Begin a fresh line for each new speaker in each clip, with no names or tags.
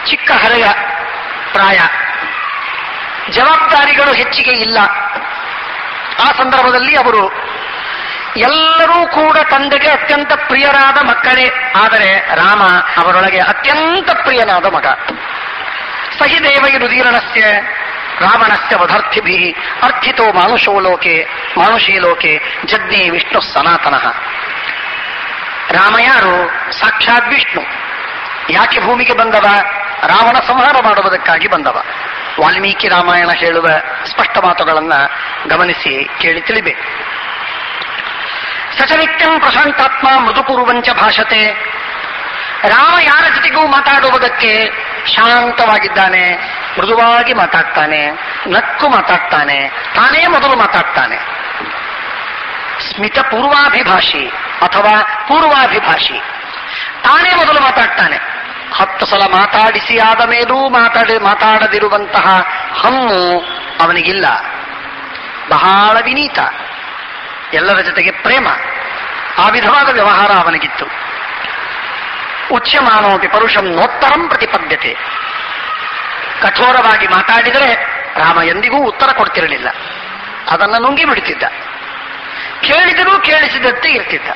ಚಿಕ್ಕ ಹರೆಯ ಪ್ರಾಯ ಜವಾಬ್ದಾರಿಗಳು ಹೆಚ್ಚಿಗೆ ಇಲ್ಲ ಆ ಸಂದರ್ಭದಲ್ಲಿ ಅವರು ಎಲ್ಲರೂ ಕೂಡ ತಂದೆಗೆ ಅತ್ಯಂತ ಪ್ರಿಯರಾದ ಮಕ್ಕಳೇ ಆದರೆ ರಾಮ ಅವರೊಳಗೆ ಅತ್ಯಂತ ಪ್ರಿಯನಾದ ಮಗ ಸಹಿ ದೇವೈರುದೀರಣಸ್ಯ ರಾವಣಸ್ಯ ವಧರ್ಥಿಭಿ ಅರ್ಥಿತೋ ಮಾನುಷೋ ಲೋಕೆ ಮಾನುಷೀ ಲೋಕೆ ಜಜ್ಞೆ ವಿಷ್ಣು ಸನಾತನಃ ರಾಮ ಯಾರು ಸಾಕ್ಷಾತ್ ವಿಷ್ಣು ಯಾಕೆ ಭೂಮಿಗೆ ಬಂದವ ರಾವಣ ಸಂಹಾರ ಮಾಡುವುದಕ್ಕಾಗಿ ಬಂದವ ವಾಲ್ಮೀಕಿ ರಾಮಾಯಣ ಹೇಳುವ ಸ್ಪಷ್ಟ ಮಾತುಗಳನ್ನ ಗಮನಿಸಿ ಕೇಳಿ ತಿಳಿಬೇಕು ಸಚನಿತ್ಯಂ ಪ್ರಶಾಂತಾತ್ಮ ಮೃದುಪೂರ್ವಂಚ ಭಾಷತೆ ರಾಮ ಯಾರ ಜೊತೆಗೂ ಮಾತಾಡುವುದಕ್ಕೆ ಶಾಂತವಾಗಿದ್ದಾನೆ ಮೃದುವಾಗಿ ಮಾತಾಡ್ತಾನೆ ನಕ್ಕು ಮಾತಾಡ್ತಾನೆ ತಾನೇ ಮೊದಲು ಮಾತಾಡ್ತಾನೆ ಸ್ಮಿತ ಪೂರ್ವಾಭಿಭಾಷಿ ಅಥವಾ ಪೂರ್ವಾಭಿಭಾಷಿ ತಾನೇ ಮೊದಲು ಮಾತಾಡ್ತಾನೆ ಹತ್ತು ಸಲ ಮಾತಾಡಿಸಿ ಆದ ಮೇಲೂ ಮಾತಾಡಿ ಮಾತಾಡದಿರುವಂತಹ ಹಮ್ಮು ಅವನಿಗಿಲ್ಲ ಬಹಳ ವಿನೀತ ಎಲ್ಲರ ಜೊತೆಗೆ ಪ್ರೇಮ ಆ ವಿಧವಾದ ವ್ಯವಹಾರ ಅವನಿಗಿತ್ತು ಉಚ್ಯಮಾನೋಪಿ ಪರುಷಂ ನೋತ್ತರಂ ಪ್ರತಿಪದ್ಯತೆ ಕಠೋರವಾಗಿ ಮಾತಾಡಿದರೆ ರಾಮ ಎಂದಿಗೂ ಉತ್ತರ ಕೊಡ್ತಿರಲಿಲ್ಲ ಅದನ್ನು ನುಂಗಿ ಬಿಡುತ್ತಿದ್ದ ಕೇಳಿದರೂ ಕೇಳಿಸಿದಂತೆ ಇರ್ತಿದ್ದ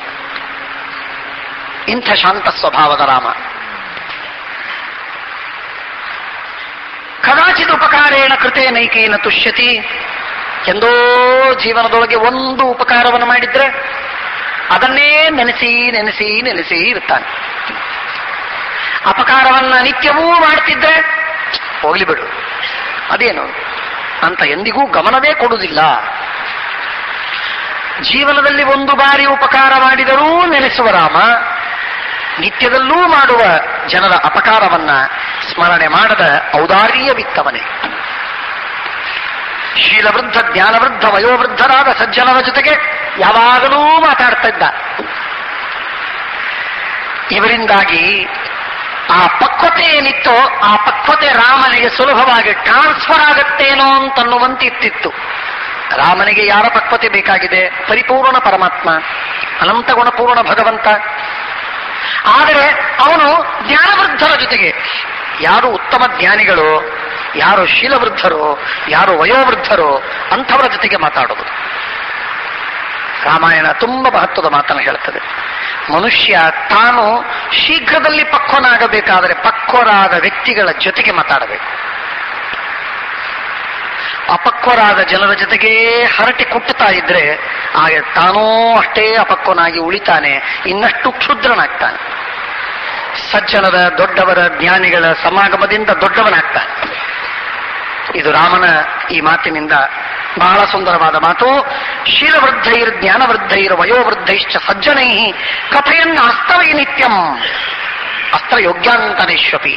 ಇಂಥ ಶಾಂತ ಸ್ವಭಾವದ ರಾಮ ಕದಾಚಿತ್ ಉಪಕಾರೇಣ ಕೃತೆ ನೈಕೇನ ತುಷ್ಯತಿ ಎಂದೋ ಜೀವನದೊಳಗೆ ಒಂದು ಉಪಕಾರವನ್ನು ಮಾಡಿದ್ರೆ ಅದನ್ನೇ ನೆನೆಸಿ ನೆನೆಸಿ ನೆನೆಸಿ ಇರ್ತಾನೆ ಅಪಕಾರವನ್ನ ನಿತ್ಯವೂ ಮಾಡ್ತಿದ್ರೆ ಹೋಗ್ಲಿ ಬಿಡು ಅದೇನು ಅಂತ ಎಂದಿಗೂ ಗಮನವೇ ಕೊಡುವುದಿಲ್ಲ ಜೀವನದಲ್ಲಿ ಒಂದು ಬಾರಿ ಉಪಕಾರ ಮಾಡಿದರೂ ನೆನೆಸುವ ರಾಮ ನಿತ್ಯದಲ್ಲೂ ಮಾಡುವ ಜನರ ಅಪಕಾರವನ್ನ ಸ್ಮರಣೆ ಮಾಡದ ಔದಾರ್ಯವಿತ್ತವನೇ ಶೀಲವೃದ್ಧ ಜ್ಞಾನವೃದ್ಧ ವಯೋವೃದ್ಧರಾದ ಸಜ್ಜನರ ಜೊತೆಗೆ ಯಾವಾಗಲೂ ಮಾತಾಡ್ತಾ ಇದ್ದ ಇವರಿಂದಾಗಿ ಆ ಪಕ್ವತೆ ಏನಿತ್ತೋ ಆ ಪಕ್ವತೆ ರಾಮನಿಗೆ ಸುಲಭವಾಗಿ ಟ್ರಾನ್ಸ್ಫರ್ ಆಗತ್ತೇನೋ ಅಂತನ್ನುವಂತಿತ್ತಿತ್ತು ರಾಮನಿಗೆ ಯಾರ ಪಕ್ವತೆ ಬೇಕಾಗಿದೆ ಪರಿಪೂರ್ಣ ಪರಮಾತ್ಮ ಅನಂತ ಗುಣಪೂರ್ಣ ಭಗವಂತ ಆದರೆ ಅವನು ಜ್ಞಾನವೃದ್ಧರ ಜೊತೆಗೆ ಯಾರು ಉತ್ತಮ ಜ್ಞಾನಿಗಳು ಯಾರು ಶೀಲವೃದ್ಧರು ಯಾರು ವಯೋವೃದ್ಧರು ಅಂಥವರ ಜೊತೆಗೆ ಮಾತಾಡೋದು ರಾಮಾಯಣ ತುಂಬಾ ಮಹತ್ವದ ಮಾತನ್ನು ಹೇಳ್ತದೆ ಮನುಷ್ಯ ತಾನು ಶೀಘ್ರದಲ್ಲಿ ಪಕ್ವನಾಗಬೇಕಾದರೆ ಪಕ್ವರಾದ ವ್ಯಕ್ತಿಗಳ ಜೊತೆಗೆ ಮಾತಾಡಬೇಕು ಅಪಕ್ವರಾದ ಜನರ ಜೊತೆಗೇ ಹರಟಿ ಕುಟ್ಟುತ್ತಾ ಇದ್ರೆ ಆಗ ತಾನೂ ಅಷ್ಟೇ ಅಪಕ್ವನಾಗಿ ಉಳಿತಾನೆ ಇನ್ನಷ್ಟು ಕ್ಷುದ್ರನಾಗ್ತಾನೆ ಸಜ್ಜನರ ದೊಡ್ಡವರ ಜ್ಞಾನಿಗಳ ಸಮಾಗಮದಿಂದ ದೊಡ್ಡವನಾಗ್ತಾನೆ ಇದು ರಾಮನ ಈ ಮಾತಿನಿಂದ ಬಹಳ ಸುಂದರವಾದ ಮಾತು ಶೀಲವೃದ್ಧೈರ್ ಜ್ಞಾನವೃದ್ಧೈರ್ ವಯೋವೃದ್ಧೈಶ್ಚ ಸಜ್ಜನೈ ಕಥೆಯನ್ನ ಅಸ್ತವೈ ನಿತ್ಯಂ ಅಸ್ತ್ರ ಯೋಗ್ಯಾಂತರೇಶ್ವಪಿ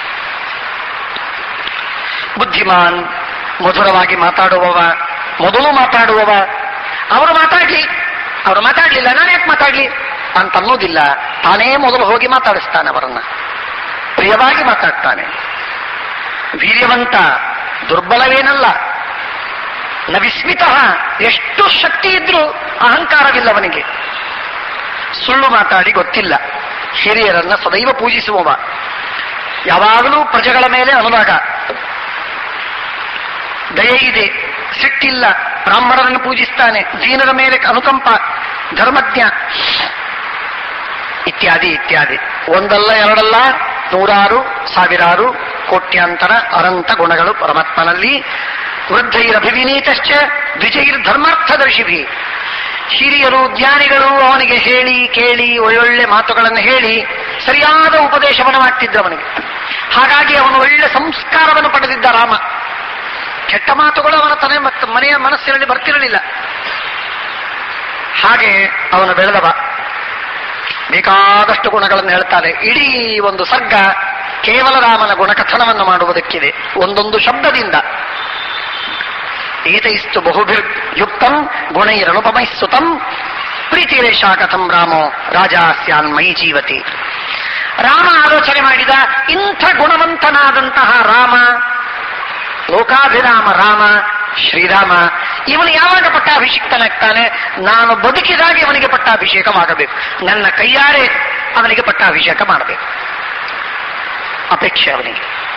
ಬುದ್ಧಿಮಾನ್ ಮಧುರವಾಗಿ ಮಾತಾಡುವವ ಮೊದಲು ಮಾತಾಡುವವ ಅವರು ಮಾತಾಡ್ಲಿ ಅವರು ಮಾತಾಡ್ಲಿಲ್ಲ ನಾನು ಯಾಕೆ ಮಾತಾಡ್ಲಿ ಅಂತ ಅನ್ನೋದಿಲ್ಲ ತಾನೇ ಮೊದಲು ಹೋಗಿ ಮಾತಾಡಿಸ್ತಾನೆ ಅವರನ್ನ ಪ್ರಿಯವಾಗಿ ಮಾತಾಡ್ತಾನೆ ವೀರ್ಯವಂತ ದುರ್ಬಲವೇನಲ್ಲ ನ ವಿಸ್ಮಿತ ಎಷ್ಟು ಶಕ್ತಿ ಇದ್ರೂ ಅಹಂಕಾರವಿಲ್ಲ ಅವನಿಗೆ ಸುಳ್ಳು ಮಾತಾಡಿ ಗೊತ್ತಿಲ್ಲ ಹಿರಿಯರನ್ನ ಸದೈವ ಪೂಜಿಸುವವ ಯಾವಾಗಲೂ ಪ್ರಜೆಗಳ ಮೇಲೆ ಅನುರಾಗ ದಯೆ ಇದೆ ಸಿಟ್ಟಿಲ್ಲ ಬ್ರಾಹ್ಮಣರನ್ನು ಪೂಜಿಸ್ತಾನೆ ದೀನರ ಮೇಲೆ ಅನುಕಂಪ ಧರ್ಮಜ್ಞ ಇತ್ಯಾದಿ ಇತ್ಯಾದಿ ಒಂದಲ್ಲ ಎರಡಲ್ಲ ನೂರಾರು ಸಾವಿರಾರು ಕೋಟ್ಯಾಂತರ ಅನಂತ ಗುಣಗಳು ಪರಮಾತ್ಮನಲ್ಲಿ ವೃದ್ಧೈರಭಿವಿನೀತಶ್ಚ ದ್ವಿಜೈರ್ ಧರ್ಮಾರ್ಥದರ್ಶಿಭಿ ಹಿರಿಯರು ಜ್ಞಾನಿಗಳು ಅವನಿಗೆ ಹೇಳಿ ಕೇಳಿ ಒಳ್ಳೊಳ್ಳೆ ಮಾತುಗಳನ್ನು ಹೇಳಿ ಸರಿಯಾದ ಉಪದೇಶವನ್ನು ಮಾಡ್ತಿದ್ದ ಅವನಿಗೆ ಹಾಗಾಗಿ ಅವನು ಒಳ್ಳೆ ಸಂಸ್ಕಾರವನ್ನು ಪಡೆದಿದ್ದ ರಾಮ ಕೆಟ್ಟ ಮಾತುಗಳು ಅವನ ತನೆ ಮತ್ತು ಮನೆಯ ಮನಸ್ಸಿನಲ್ಲಿ ಬರ್ತಿರಲಿಲ್ಲ ಹಾಗೆ ಅವನು ಬೆಳೆದವ ಬೇಕಾದಷ್ಟು ಗುಣಗಳನ್ನು ಹೇಳ್ತಾರೆ ಇಡೀ ಒಂದು ಸರ್ಗ ಕೇವಲ ರಾಮನ ಗುಣಕಥನವನ್ನು ಮಾಡುವುದಕ್ಕಿದೆ ಒಂದೊಂದು ಶಬ್ದದಿಂದ ಏತೈಸ್ತು ಬಹುಭಿರ್ ಯುಕ್ತಂ ಗುಣೈರನುಪಮೈಸ್ತುತಂ ಪ್ರೀತಿರೇಷಾ ಕಥಂ ರಾಮೋ ರಾಜ ಸ್ಯಾನ್ ಮೈ ಜೀವತಿ ರಾಮ ಆಲೋಚನೆ ಮಾಡಿದ ಇಂಥ ಗುಣವಂತನಾದಂತಹ ರಾಮ ಲೋಕಾಭಿರಾಮ ರಾಮ ಶ್ರೀರಾಮ ಇವನು ಯಾವಾಗ ಪಟ್ಟಾಭಿಷಿಕ್ತನಾಗ್ತಾನೆ ನಾನು ಬದುಕಿದಾಗ ಇವನಿಗೆ ಪಟ್ಟಾಭಿಷೇಕವಾಗಬೇಕು ನನ್ನ ಕೈಯಾರೆ ಅವನಿಗೆ ಪಟ್ಟಾಭಿಷೇಕ ಮಾಡಬೇಕು ಅಪೇಕ್ಷೆ ಅವನಿಗೆ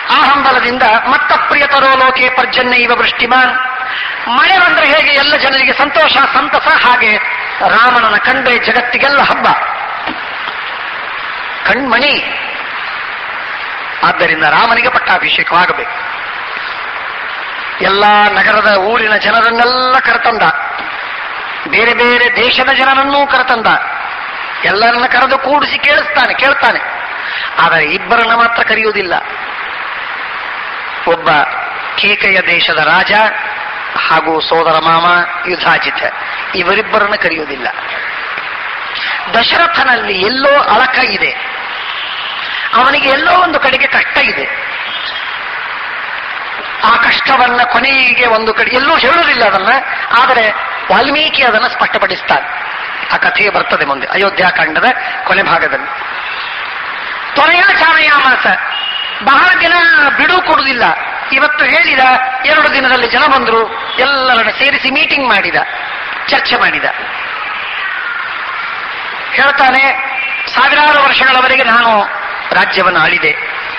ಆ ಹಂಬಲದಿಂದ ಮತ್ತ ಪ್ರಿಯತರೋ ಲೋಕೆ ಪರ್ಜನ್ಯ ಇವ ವೃಷ್ಟಿಮಾನ್ ಮಳೆ ಬಂದ್ರೆ ಹೇಗೆ ಎಲ್ಲ ಜನರಿಗೆ ಸಂತೋಷ ಸಂತಸ ಹಾಗೆ ರಾಮನನ್ನ ಕಂಡೆ ಜಗತ್ತಿಗೆಲ್ಲ ಹಬ್ಬ ಕಣ್ಮಣಿ ಆದ್ದರಿಂದ ರಾಮನಿಗೆ ಪಟ್ಟಾಭಿಷೇಕವಾಗಬೇಕು ಎಲ್ಲ ನಗರದ ಊರಿನ ಜನರನ್ನೆಲ್ಲ ಕರೆತಂದ ಬೇರೆ ಬೇರೆ ದೇಶದ ಜನರನ್ನೂ ಕರೆತಂದ ಎಲ್ಲರನ್ನ ಕರೆದು ಕೂಡಿಸಿ ಕೇಳಿಸ್ತಾನೆ ಕೇಳ್ತಾನೆ ಆದರೆ ಇಬ್ಬರನ್ನ ಮಾತ್ರ ಕರೆಯುವುದಿಲ್ಲ ಒಬ್ಬ ಕೇಕೆಯ ದೇಶದ ರಾಜ ಹಾಗೂ ಸೋದರ ಮಾಮ ಯುಧಾಜಿತ ಇವರಿಬ್ಬರನ್ನ ಕರೆಯುವುದಿಲ್ಲ ದಶರಥನಲ್ಲಿ ಎಲ್ಲೋ ಅಳಕ ಇದೆ ಅವನಿಗೆ ಎಲ್ಲೋ ಒಂದು ಕಡೆಗೆ ಕಷ್ಟ ಇದೆ ಆ ಕಷ್ಟವನ್ನ ಕೊನೆಗೆ ಒಂದು ಕಡೆ ಎಲ್ಲೂ ಹೇಳುವುದಿಲ್ಲ ಅದನ್ನ ಆದರೆ ವಾಲ್ಮೀಕಿ ಅದನ್ನು ಸ್ಪಷ್ಟಪಡಿಸ್ತಾನೆ ಆ ಕಥೆಯೇ ಬರ್ತದೆ ಮುಂದೆ ಅಯೋಧ್ಯಾಕಾಂಡದ ಕೊನೆ ಭಾಗದಲ್ಲಿ ತೊನೆಯ ಚಾರಯಾಮಾಸ ಬಹಳ ದಿನ ಬಿಡು ಕೊಡುವುದಿಲ್ಲ ಇವತ್ತು ಹೇಳಿದ ಎರಡು ದಿನದಲ್ಲಿ ಜನ ಬಂದರು ಎಲ್ಲರನ್ನ ಸೇರಿಸಿ ಮೀಟಿಂಗ್ ಮಾಡಿದ ಚರ್ಚೆ ಮಾಡಿದ ಹೇಳ್ತಾನೆ ಸಾವಿರಾರು ವರ್ಷಗಳವರೆಗೆ ನಾನು ರಾಜ್ಯವನ್ನು ಆಳಿದೆ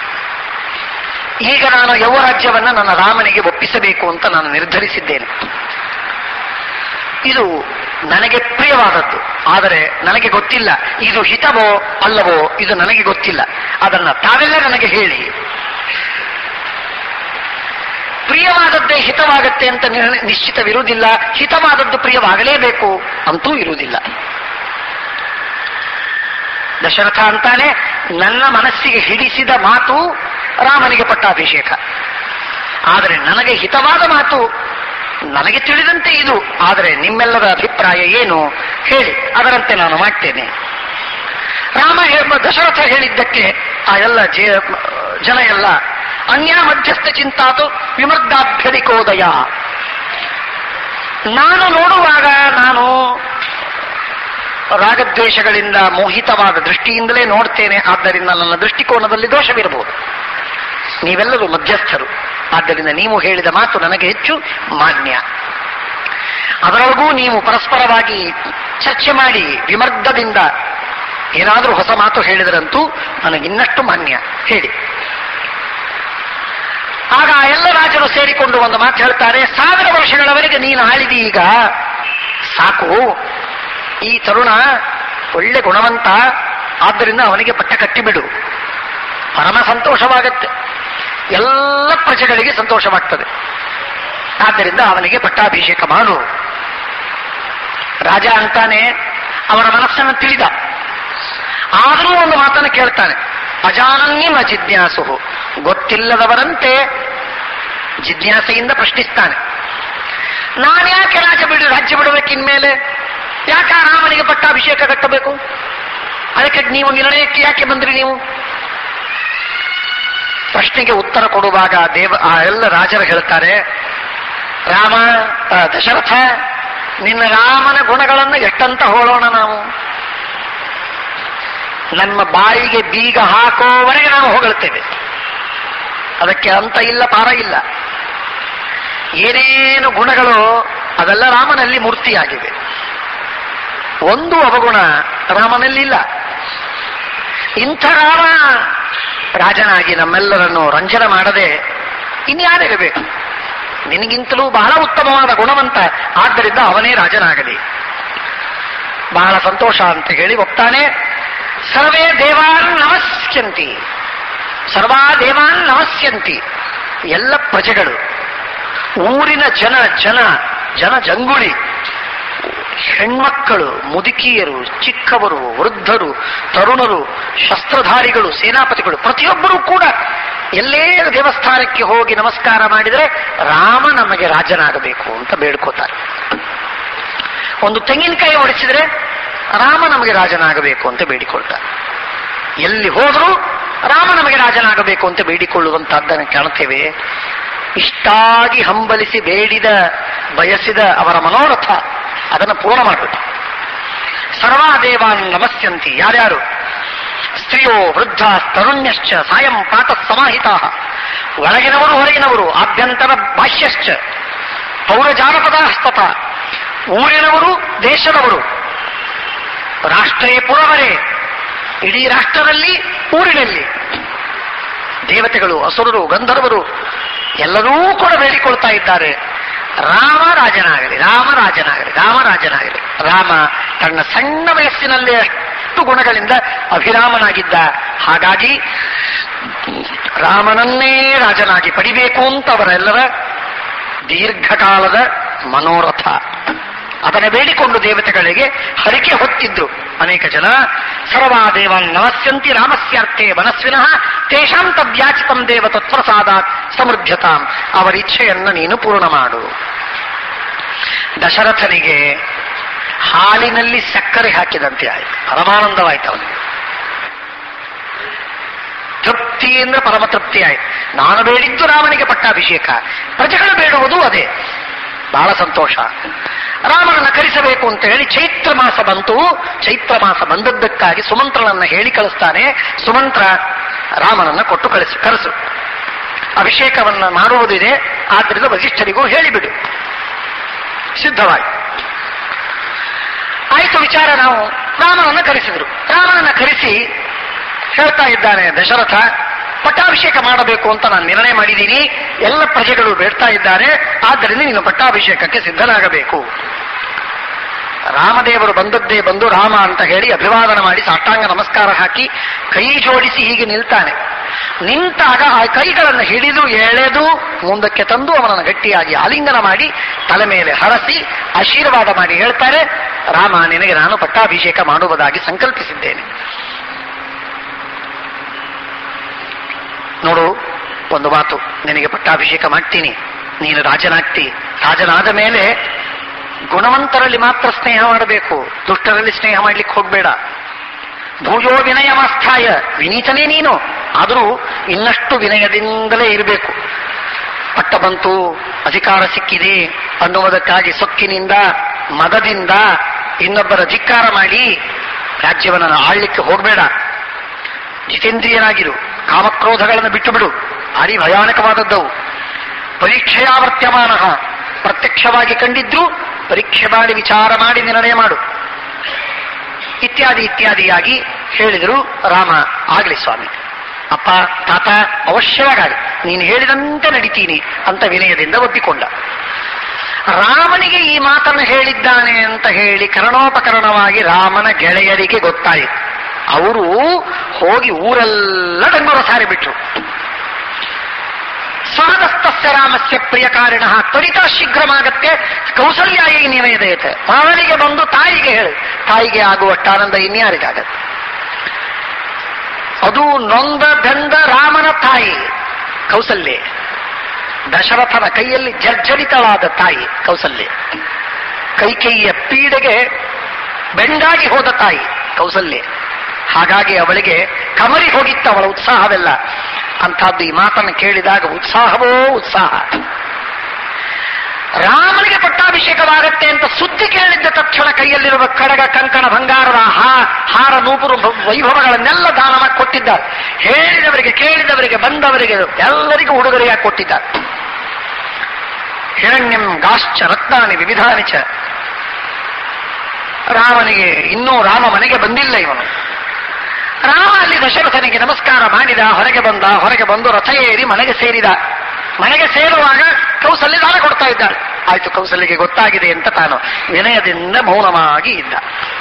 ಈಗ ನಾನು ಯೌವ ರಾಜ್ಯವನ್ನ ನನ್ನ ರಾಮನಿಗೆ ಒಪ್ಪಿಸಬೇಕು ಅಂತ ನಾನು ನಿರ್ಧರಿಸಿದ್ದೇನೆ ಇದು ನನಗೆ ಪ್ರಿಯವಾದದ್ದು ಆದರೆ ನನಗೆ ಗೊತ್ತಿಲ್ಲ ಇದು ಹಿತವೋ ಅಲ್ಲವೋ ಇದು ನನಗೆ ಗೊತ್ತಿಲ್ಲ ಅದನ್ನ ತಾವೆಲ್ಲ ನನಗೆ ಹೇಳಿ ಪ್ರಿಯವಾದದ್ದೇ ಹಿತವಾಗತ್ತೆ ಅಂತ ನಿರ್ಣ- ನಿಶ್ಚಿತವಿರುವುದಿಲ್ಲ ಹಿತವಾದದ್ದು ಪ್ರಿಯವಾಗಲೇಬೇಕು ಅಂತೂ ಇರುವುದಿಲ್ಲ ದಶರಥ ಅಂತಾನೆ ನನ್ನ ಮನಸ್ಸಿಗೆ ಹಿಡಿಸಿದ ಮಾತು ರಾಮನಿಗೆ ಪಟ್ಟಾಭಿಷೇಕ ಆದರೆ ನನಗೆ ಹಿತವಾದ ಮಾತು ನನಗೆ ತಿಳಿದಂತೆ ಇದು ಆದರೆ ನಿಮ್ಮೆಲ್ಲರ ಅಭಿಪ್ರಾಯ ಏನು ಹೇಳಿ ಅದರಂತೆ ನಾನು ಮಾಡ್ತೇನೆ ರಾಮ ಎಂಬ ದಶರಥ ಹೇಳಿದ್ದಕ್ಕೆ ಆ ಎಲ್ಲ ಜೆ- ಜನ ಎಲ್ಲ ಅನ್ಯ ಮಧ್ಯಸ್ಥ ಚಿಂತಾತು ವಿಮರ್ದಾಭ್ಯಧಿಕೋದಯ ನಾನು ನೋಡುವಾಗ ನಾನು ರಾಗದ್ವೇಷಗಳಿಂದ ಮೋಹಿತವಾದ ದೃಷ್ಟಿಯಿಂದಲೇ ನೋಡ್ತೇನೆ ಆದ್ದರಿಂದ ನನ್ನ ದೃಷ್ಟಿಕೋನದಲ್ಲಿ ದೋಷವಿರಬಹುದು ನೀವೆಲ್ಲರೂ ಮಧ್ಯಸ್ಥರು ಆದ್ದರಿಂದ ನೀವು ಹೇಳಿದ ಮಾತು ನನಗೆ ಹೆಚ್ಚು ಮಾನ್ಯ ಅದರೊಳಗೂ ನೀವು ಪರಸ್ಪರವಾಗಿ ಚರ್ಚೆ ಮಾಡಿ ವಿಮರ್ಗದಿಂದ ಏನಾದರೂ ಹೊಸ ಮಾತು ಹೇಳಿದರಂತೂ ನನಗಿನ್ನಷ್ಟು ಮಾನ್ಯ ಹೇಳಿ ಆಗ ಆ ಎಲ್ಲ ರಾಜರು ಸೇರಿಕೊಂಡು ಒಂದು ಮಾತು ಹೇಳ್ತಾರೆ ಸಾವಿರ ವರ್ಷಗಳವರೆಗೆ ನೀನು ಆಳಿದಿ ಈಗ ಸಾಕು ಈ ತರುಣ ಒಳ್ಳೆ ಗುಣವಂತ ಆದ್ದರಿಂದ ಅವನಿಗೆ ಪಟ್ಟ ಕಟ್ಟಿಬಿಡು ಪರಮ ಸಂತೋಷವಾಗತ್ತೆ ಎಲ್ಲ ಪ್ರಜೆಗಳಿಗೆ ಸಂತೋಷವಾಗ್ತದೆ ಆದ್ದರಿಂದ ಅವನಿಗೆ ಪಟ್ಟಾಭಿಷೇಕ ಮಾಡು ರಾಜ ಅಂತಾನೆ ಅವರ ಮನಸ್ಸನ್ನು ತಿಳಿದ ಆದರೂ ಒಂದು ಮಾತನ್ನು ಕೇಳ್ತಾನೆ ಅಜಾನನ್ಯಮ ಜಿಜ್ಞಾಸು ಗೊತ್ತಿಲ್ಲದವರಂತೆ ಜಿಜ್ಞಾಸೆಯಿಂದ ಪ್ರಶ್ನಿಸ್ತಾನೆ ನಾನ್ಯಾಕೆ ರಾಜ ಬಿಡು ರಾಜ್ಯ ಬಿಡಬೇಕಿನ್ಮೇಲೆ ಯಾಕೆ ಆ ರಾಮನಿಗೆ ಪಟ್ಟಾಭಿಷೇಕ ಕಟ್ಟಬೇಕು ಅದಕ್ಕೆ ನೀವು ನಿರ್ಣಯಕ್ಕೆ ಯಾಕೆ ಬಂದ್ರಿ ನೀವು ಪ್ರಶ್ನೆಗೆ ಉತ್ತರ ಕೊಡುವಾಗ ದೇವ ಆ ಎಲ್ಲ ರಾಜರು ಹೇಳ್ತಾರೆ ರಾಮ ಆ, ದಶರಥ ನಿನ್ನ ರಾಮನ ಗುಣಗಳನ್ನು ಎಷ್ಟಂತ ಹೋಳೋಣ ನಾವು ನಮ್ಮ ಬಾಯಿಗೆ ಬೀಗ ಹಾಕೋವರೆಗೆ ನಾವು ಹೊಗಳ್ತೇವೆ ಅದಕ್ಕೆ ಅಂತ ಇಲ್ಲ ಪಾರ ಇಲ್ಲ ಏನೇನು ಗುಣಗಳು ಅವೆಲ್ಲ ರಾಮನಲ್ಲಿ ಮೂರ್ತಿಯಾಗಿವೆ ಒಂದು ಅವಗುಣ ರಾಮನಲ್ಲಿಲ್ಲ ಇಂಥ ರಾಮ ರಾಜನಾಗಿ ನಮ್ಮೆಲ್ಲರನ್ನು ರಂಜನೆ ಮಾಡದೆ ಇನ್ಯಾರಿರಬೇಕು ನಿನಗಿಂತಲೂ ಬಹಳ ಉತ್ತಮವಾದ ಗುಣವಂತ ಆದ್ದರಿಂದ ಅವನೇ ರಾಜನಾಗಲಿ ಬಹಳ ಸಂತೋಷ ಅಂತ ಹೇಳಿ ಒಪ್ತಾನೆ ಸರ್ವೇ ದೇವಾನ್ ನಮಸ್ಯಂತಿ ಸರ್ವಾ ದೇವಾನ್ ನಮಸ್ಯಂತಿ ಎಲ್ಲ ಪ್ರಜೆಗಳು ಊರಿನ ಜನ ಜನ ಜನ ಜಂಗುಳಿ ಹೆಣ್ಮಕ್ಕಳು ಮುದುಕಿಯರು ಚಿಕ್ಕವರು ವೃದ್ಧರು ತರುಣರು ಶಸ್ತ್ರಧಾರಿಗಳು ಸೇನಾಪತಿಗಳು ಪ್ರತಿಯೊಬ್ಬರೂ ಕೂಡ ಎಲ್ಲೇ ದೇವಸ್ಥಾನಕ್ಕೆ ಹೋಗಿ ನಮಸ್ಕಾರ ಮಾಡಿದರೆ ರಾಮ ನಮಗೆ ರಾಜನಾಗಬೇಕು ಅಂತ ಬೇಡ್ಕೋತಾರೆ ಒಂದು ತೆಂಗಿನಕಾಯಿ ಹೊಡಿಸಿದ್ರೆ ರಾಮ ನಮಗೆ ರಾಜನಾಗಬೇಕು ಅಂತ ಬೇಡಿಕೊಳ್ತಾರೆ ಎಲ್ಲಿ ಹೋದರೂ ರಾಮ ನಮಗೆ ರಾಜನಾಗಬೇಕು ಅಂತ ಬೇಡಿಕೊಳ್ಳುವಂತಹದ್ದನ್ನು ಕಾಣುತ್ತೇವೆ ಇಷ್ಟಾಗಿ ಹಂಬಲಿಸಿ ಬೇಡಿದ ಬಯಸಿದ ಅವರ ಮನೋರಥ ಅದನ್ನು ಪೂರ್ಣ ಮಾಡಬೇಕು ಸರ್ವಾ ದೇವಾನ್ ನಮಸ್ಯಂತಿ ಯಾರ್ಯಾರು ಸ್ತ್ರೀಯೋ ವೃದ್ಧ ತರುಣ್ಯಶ್ಚ ಸಾಯಂ ಪ್ರಾತಃ ಸಮಾಹಿತ ಒಳಗಿನವರು ಹೊರಗಿನವರು ಆಭ್ಯಂತರ ಬಾಹ್ಯಶ್ಚ ಪೌರಜಾನಪದಾಸ್ತತ ಊರಿನವರು ದೇಶದವರು ರಾಷ್ಟ್ರೇ ಪುರವರೇ ಇಡೀ ರಾಷ್ಟ್ರದಲ್ಲಿ ಊರಿನಲ್ಲಿ ದೇವತೆಗಳು ಅಸುರರು ಗಂಧರ್ವರು ಎಲ್ಲರೂ ಕೂಡ ಬೇಡಿಕೊಳ್ತಾ ಇದ್ದಾರೆ ರಾಮ ರಾಜನಾಗಲಿ ರಾಮ ರಾಜನಾಗಲಿ ರಾಮ ರಾಜನಾಗಲಿ ರಾಮ ತನ್ನ ಸಣ್ಣ ವಯಸ್ಸಿನಲ್ಲೇ ಅಷ್ಟು ಗುಣಗಳಿಂದ ಅಭಿರಾಮನಾಗಿದ್ದ ಹಾಗಾಗಿ ರಾಮನನ್ನೇ ರಾಜನಾಗಿ ಪಡಿಬೇಕು ಅಂತ ಅವರೆಲ್ಲರ ದೀರ್ಘಕಾಲದ ಮನೋರಥ ಅದನ್ನು ಬೇಡಿಕೊಂಡು ದೇವತೆಗಳಿಗೆ ಹರಿಕೆ ಹೊತ್ತಿದ್ರು ಅನೇಕ ಜನ ಸರ್ವಾ ದೇವಾನ್ ನಮಸ್ಯಂತಿ ರಾಮಸ್ಯಾರ್ಥೆ ಮನಸ್ವಿನಃ ತೇಷಾಂ ತವ್ಯಾಚಿತಂ ದೇವ ತತ್ಪ್ರಸಾದಾತ್ ಸಮೃದ್ಧತಾಂ ಅವರ ಇಚ್ಛೆಯನ್ನು ನೀನು ಪೂರ್ಣ ಮಾಡು ದಶರಥನಿಗೆ ಹಾಲಿನಲ್ಲಿ ಸಕ್ಕರೆ ಹಾಕಿದಂತೆ ಆಯಿತು ಪರಮಾನಂದವಾಯ್ತು ಅವನಿಗೆ ತೃಪ್ತಿ ಅಂದ್ರೆ ಪರಮ ತೃಪ್ತಿ ಆಯ್ತು ನಾನು ಬೇಡಿದ್ದು ರಾಮನಿಗೆ ಪಟ್ಟಾಭಿಷೇಕ ಪ್ರಜೆಗಳು ಬೇಡುವುದು ಅದೇ ಬಹಳ ಸಂತೋಷ ರಾಮನನ್ನ ಕರೆಸಬೇಕು ಅಂತ ಹೇಳಿ ಚೈತ್ರ ಮಾಸ ಬಂತು ಚೈತ್ರ ಮಾಸ ಬಂದದ್ದಕ್ಕಾಗಿ ಸುಮಂತ್ರನನ್ನ ಹೇಳಿ ಕಳಿಸ್ತಾನೆ ಸುಮಂತ್ರ ರಾಮನನ್ನ ಕೊಟ್ಟು ಕಳಿಸು ಕರೆಸು ಅಭಿಷೇಕವನ್ನ ಮಾಡುವುದಿದೆ ಆದ್ರಿಂದ ವಸಿಷ್ಠರಿಗೂ ಹೇಳಿಬಿಡು ಸಿದ್ಧವಾಯಿತು ಆಯಿತು ವಿಚಾರ ನಾವು ರಾಮನನ್ನ ಕರೆಸಿದ್ರು ರಾಮನನ್ನ ಕರೆಸಿ ಹೇಳ್ತಾ ಇದ್ದಾನೆ ದಶರಥ ಪಟ್ಟಾಭಿಷೇಕ ಮಾಡಬೇಕು ಅಂತ ನಾನು ನಿರ್ಣಯ ಮಾಡಿದ್ದೀನಿ ಎಲ್ಲ ಪ್ರಜೆಗಳು ಬೇಡ್ತಾ ಇದ್ದಾರೆ ಆದ್ದರಿಂದ ನೀನು ಪಟ್ಟಾಭಿಷೇಕಕ್ಕೆ ಸಿದ್ಧನಾಗಬೇಕು ರಾಮದೇವರು ಬಂದದ್ದೇ ಬಂದು ರಾಮ ಅಂತ ಹೇಳಿ ಅಭಿವಾದನ ಮಾಡಿ ಸಾಷ್ಟಾಂಗ ನಮಸ್ಕಾರ ಹಾಕಿ ಕೈ ಜೋಡಿಸಿ ಹೀಗೆ ನಿಲ್ತಾನೆ ನಿಂತಾಗ ಆ ಕೈಗಳನ್ನು ಹಿಡಿದು ಎಳೆದು ಮುಂದಕ್ಕೆ ತಂದು ಅವನನ್ನು ಗಟ್ಟಿಯಾಗಿ ಆಲಿಂಗನ ಮಾಡಿ ತಲೆ ಮೇಲೆ ಹರಸಿ ಆಶೀರ್ವಾದ ಮಾಡಿ ಹೇಳ್ತಾರೆ ರಾಮ ನಿನಗೆ ನಾನು ಪಟ್ಟಾಭಿಷೇಕ ಮಾಡುವುದಾಗಿ ಸಂಕಲ್ಪಿಸಿದ್ದೇನೆ ನೋಡು ಒಂದು ಮಾತು ನಿನಗೆ ಪಟ್ಟಾಭಿಷೇಕ ಮಾಡ್ತೀನಿ ನೀನು ರಾಜನಾಗ್ತಿ ರಾಜನಾದ ಮೇಲೆ ಗುಣವಂತರಲ್ಲಿ ಮಾತ್ರ ಸ್ನೇಹ ಮಾಡಬೇಕು ದುಷ್ಟರಲ್ಲಿ ಸ್ನೇಹ ಮಾಡ್ಲಿಕ್ಕೆ ಹೋಗ್ಬೇಡ ಭೂಯೋ ವಿನಯ ಮಾಸ್ಥಾಯ ವಿನೀತನೇ ನೀನು ಆದರೂ ಇನ್ನಷ್ಟು ವಿನಯದಿಂದಲೇ ಇರಬೇಕು ಪಟ್ಟ ಬಂತು ಅಧಿಕಾರ ಸಿಕ್ಕಿದೆ ಅನ್ನುವುದಕ್ಕಾಗಿ ಸೊಕ್ಕಿನಿಂದ ಮದದಿಂದ ಇನ್ನೊಬ್ಬರ ಧಿಕ್ಕಾರ ಮಾಡಿ ರಾಜ್ಯವನ್ನು ಆಳ್ಲಿಕ್ಕೆ ಹೋಗಬೇಡ ಜಿತೇಂದ್ರಿಯನಾಗಿರು ಕಾಮಕ್ರೋಧಗಳನ್ನು ಬಿಟ್ಟು ಬಿಡು ಭಾರಿ ಭಯಾನಕವಾದದ್ದವು ಪರೀಕ್ಷೆಯಾವರ್ತ್ಯಮಾನ ಪ್ರತ್ಯಕ್ಷವಾಗಿ ಕಂಡಿದ್ರು ಪರೀಕ್ಷೆ ಮಾಡಿ ವಿಚಾರ ಮಾಡಿ ನಿರ್ಣಯ ಮಾಡು ಇತ್ಯಾದಿ ಇತ್ಯಾದಿಯಾಗಿ ಹೇಳಿದರು ರಾಮ ಆಗಲಿ ಸ್ವಾಮಿ ಅಪ್ಪ ತಾತ ಅವಶ್ಯವಾಗಿ ನೀನು ಹೇಳಿದಂತೆ ನಡಿತೀನಿ ಅಂತ ವಿನಯದಿಂದ ಒಪ್ಪಿಕೊಂಡ ರಾಮನಿಗೆ ಈ ಮಾತನ್ನು ಹೇಳಿದ್ದಾನೆ ಅಂತ ಹೇಳಿ ಕರಣೋಪಕರಣವಾಗಿ ರಾಮನ ಗೆಳೆಯರಿಗೆ ಗೊತ್ತಾಯಿತು ಅವರು ಹೋಗಿ ಊರೆಲ್ಲ ಡಂಗುರ ಸಾರಿಬಿಟ್ರು ಸ್ವರದಸ್ತಸ್ಯ ರಾಮಸ್ಯ ಪ್ರಿಯಕಾರಿಣ ತ್ವರಿತ ಶೀಘ್ರಮಾಗತ್ತೆ ಕೌಸಲ್ಯಾಯಿ ನಿವೇದಯತೆ ಅವನಿಗೆ ಬಂದು ತಾಯಿಗೆ ಹೇಳು ತಾಯಿಗೆ ಆಗುವಟ್ಟಾನಂದ ಇನ್ಯಾರಿಗಾಗತ್ತೆ ಅದು ನೊಂದ ಬೆಂದ ರಾಮನ ತಾಯಿ ಕೌಸಲ್ಯೆ ದಶರಥನ ಕೈಯಲ್ಲಿ ಜರ್ಜರಿತಳಾದ ತಾಯಿ ಕೌಸಲ್ಯೆ ಕೈಕೈಯ ಪೀಡೆಗೆ ಬೆಂಡಾಗಿ ಹೋದ ತಾಯಿ ಕೌಸಲ್ಯೆ ಹಾಗಾಗಿ ಅವಳಿಗೆ ಕಮರಿ ಹೋಗಿತ್ತು ಅವಳ ಉತ್ಸಾಹವೆಲ್ಲ ಅಂಥದ್ದು ಈ ಮಾತನ್ನು ಕೇಳಿದಾಗ ಉತ್ಸಾಹವೋ ಉತ್ಸಾಹ ರಾಮನಿಗೆ ಪಟ್ಟಾಭಿಷೇಕವಾಗತ್ತೆ ಅಂತ ಸುದ್ದಿ ಕೇಳಿದ್ದ ತಕ್ಷಣ ಕೈಯಲ್ಲಿರುವ ಕಡಗ ಕಂಕಣ ಬಂಗಾರದ ಹಾ- ಹಾರ ನೂಪುರು ಭ- ವೈಭವಗಳನ್ನೆಲ್ಲ ದಾನ ಮಾಡಿ ಕೊಟ್ಟಿದ್ದಾರೆ ಹೇಳಿದವರಿಗೆ ಕೇಳಿದವರಿಗೆ ಬಂದವರಿಗೆ ಎಲ್ಲರಿಗೂ ಉಡುಗೊರೆಯಾಗಿ ಕೊಟ್ಟಿದ್ದಾರೆ ಹಿರಣ್ಯಂ ಗಾಶ್ಚ ರತ್ನಾನಿ ವಿವಿಧಾನಿ ಚ ರಾಮನಿಗೆ ಇನ್ನೂ ರಾಮ ಮನೆಗೆ ಬಂದಿಲ್ಲ ಇವನು ರಾಮ ಅಲ್ಲಿ ದಶರಥನಿಗೆ ನಮಸ್ಕಾರ ಮಾಡಿದ ಹೊರಗೆ ಬಂದ ಹೊರಗೆ ಬಂದು ರಥ ಏರಿ ಮನೆಗೆ ಸೇರಿದ ಮನೆಗೆ ಸೇರುವಾಗ ಕೌಸಲ್ಯ ದಾನ ಕೊಡ್ತಾ ಇದ್ದಾಳೆ ಆಯ್ತು ಕೌಸಲ್ಯಗೆ ಗೊತ್ತಾಗಿದೆ ಅಂತ ತಾನು ವಿನಯದಿಂದ ಮೌನವಾಗಿ ಇದ್ದ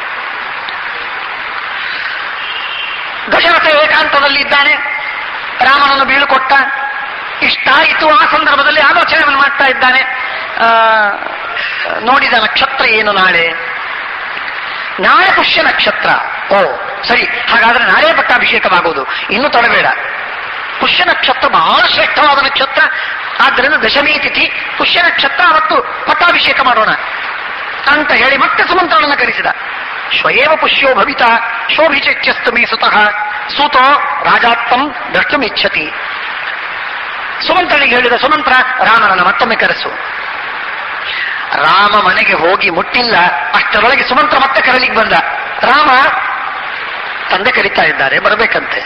ದಶರಥ ಏಕಾಂತದಲ್ಲಿ ಇದ್ದಾನೆ ರಾಮನನ್ನು ಬೀಳುಕೊಟ್ಟ ಇಷ್ಟಾಯಿತು ಆ ಸಂದರ್ಭದಲ್ಲಿ ಆಲೋಚನೆಯನ್ನು ಮಾಡ್ತಾ ಇದ್ದಾನೆ ಆ, ನೋಡಿದ ನಕ್ಷತ್ರ ಏನು ನಾಳೆ ನಾಳೆ ಪುಷ್ಯ ನಕ್ಷತ್ರ ಓ ಸರಿ ಹಾಗಾದ್ರೆ ನಾಳೆ ಪಟ್ಟಾಭಿಷೇಕವಾಗುವುದು ಇನ್ನು ತಡಬೇಡ ಪುಷ್ಯ ನಕ್ಷತ್ರ ಬಹಳ ಶ್ರೇಷ್ಠವಾದ ನಕ್ಷತ್ರ ಆದ್ದರಿಂದ ದಶಮಿ ತಿಥಿ ಪುಷ್ಯ ನಕ್ಷತ್ರ ಅವತ್ತು ಪಟ್ಟಾಭಿಷೇಕ ಮಾಡೋಣ ಅಂತ ಹೇಳಿ ಮತ್ತೆ ಸುಮಂತ್ರನನ್ನು ಕರೆಸಿದ ಸ್ವಯೇವ ಪುಷ್ಯೋ ಭವಿತ ಶೋಭಿಚಕ್ಯಸ್ತು ಮೇ ಸುತಃ ಸೂತೋ ರಾಜಾತ್ಮಂ ದ್ರಷ್ಟುಮಿಚ್ಛತಿ ಸುಮಂತ್ರನಿಗೆ ಹೇಳಿದ ಸುಮಂತ್ರ ರಾಮನನ್ನು ಮತ್ತೊಮ್ಮೆ ಕರೆಸು ರಾಮ ಮನೆಗೆ ಹೋಗಿ ಮುಟ್ಟಿಲ್ಲ ಅಷ್ಟರೊಳಗೆ ಸುಮಂತ್ರ ಮತ್ತೆ ಕರೀಲಿಕ್ಕೆ ಬಂದ ರಾಮ ತಂದೆ ಕರೀತಾ ಇದ್ದಾರೆ ಬರಬೇಕಂತೆ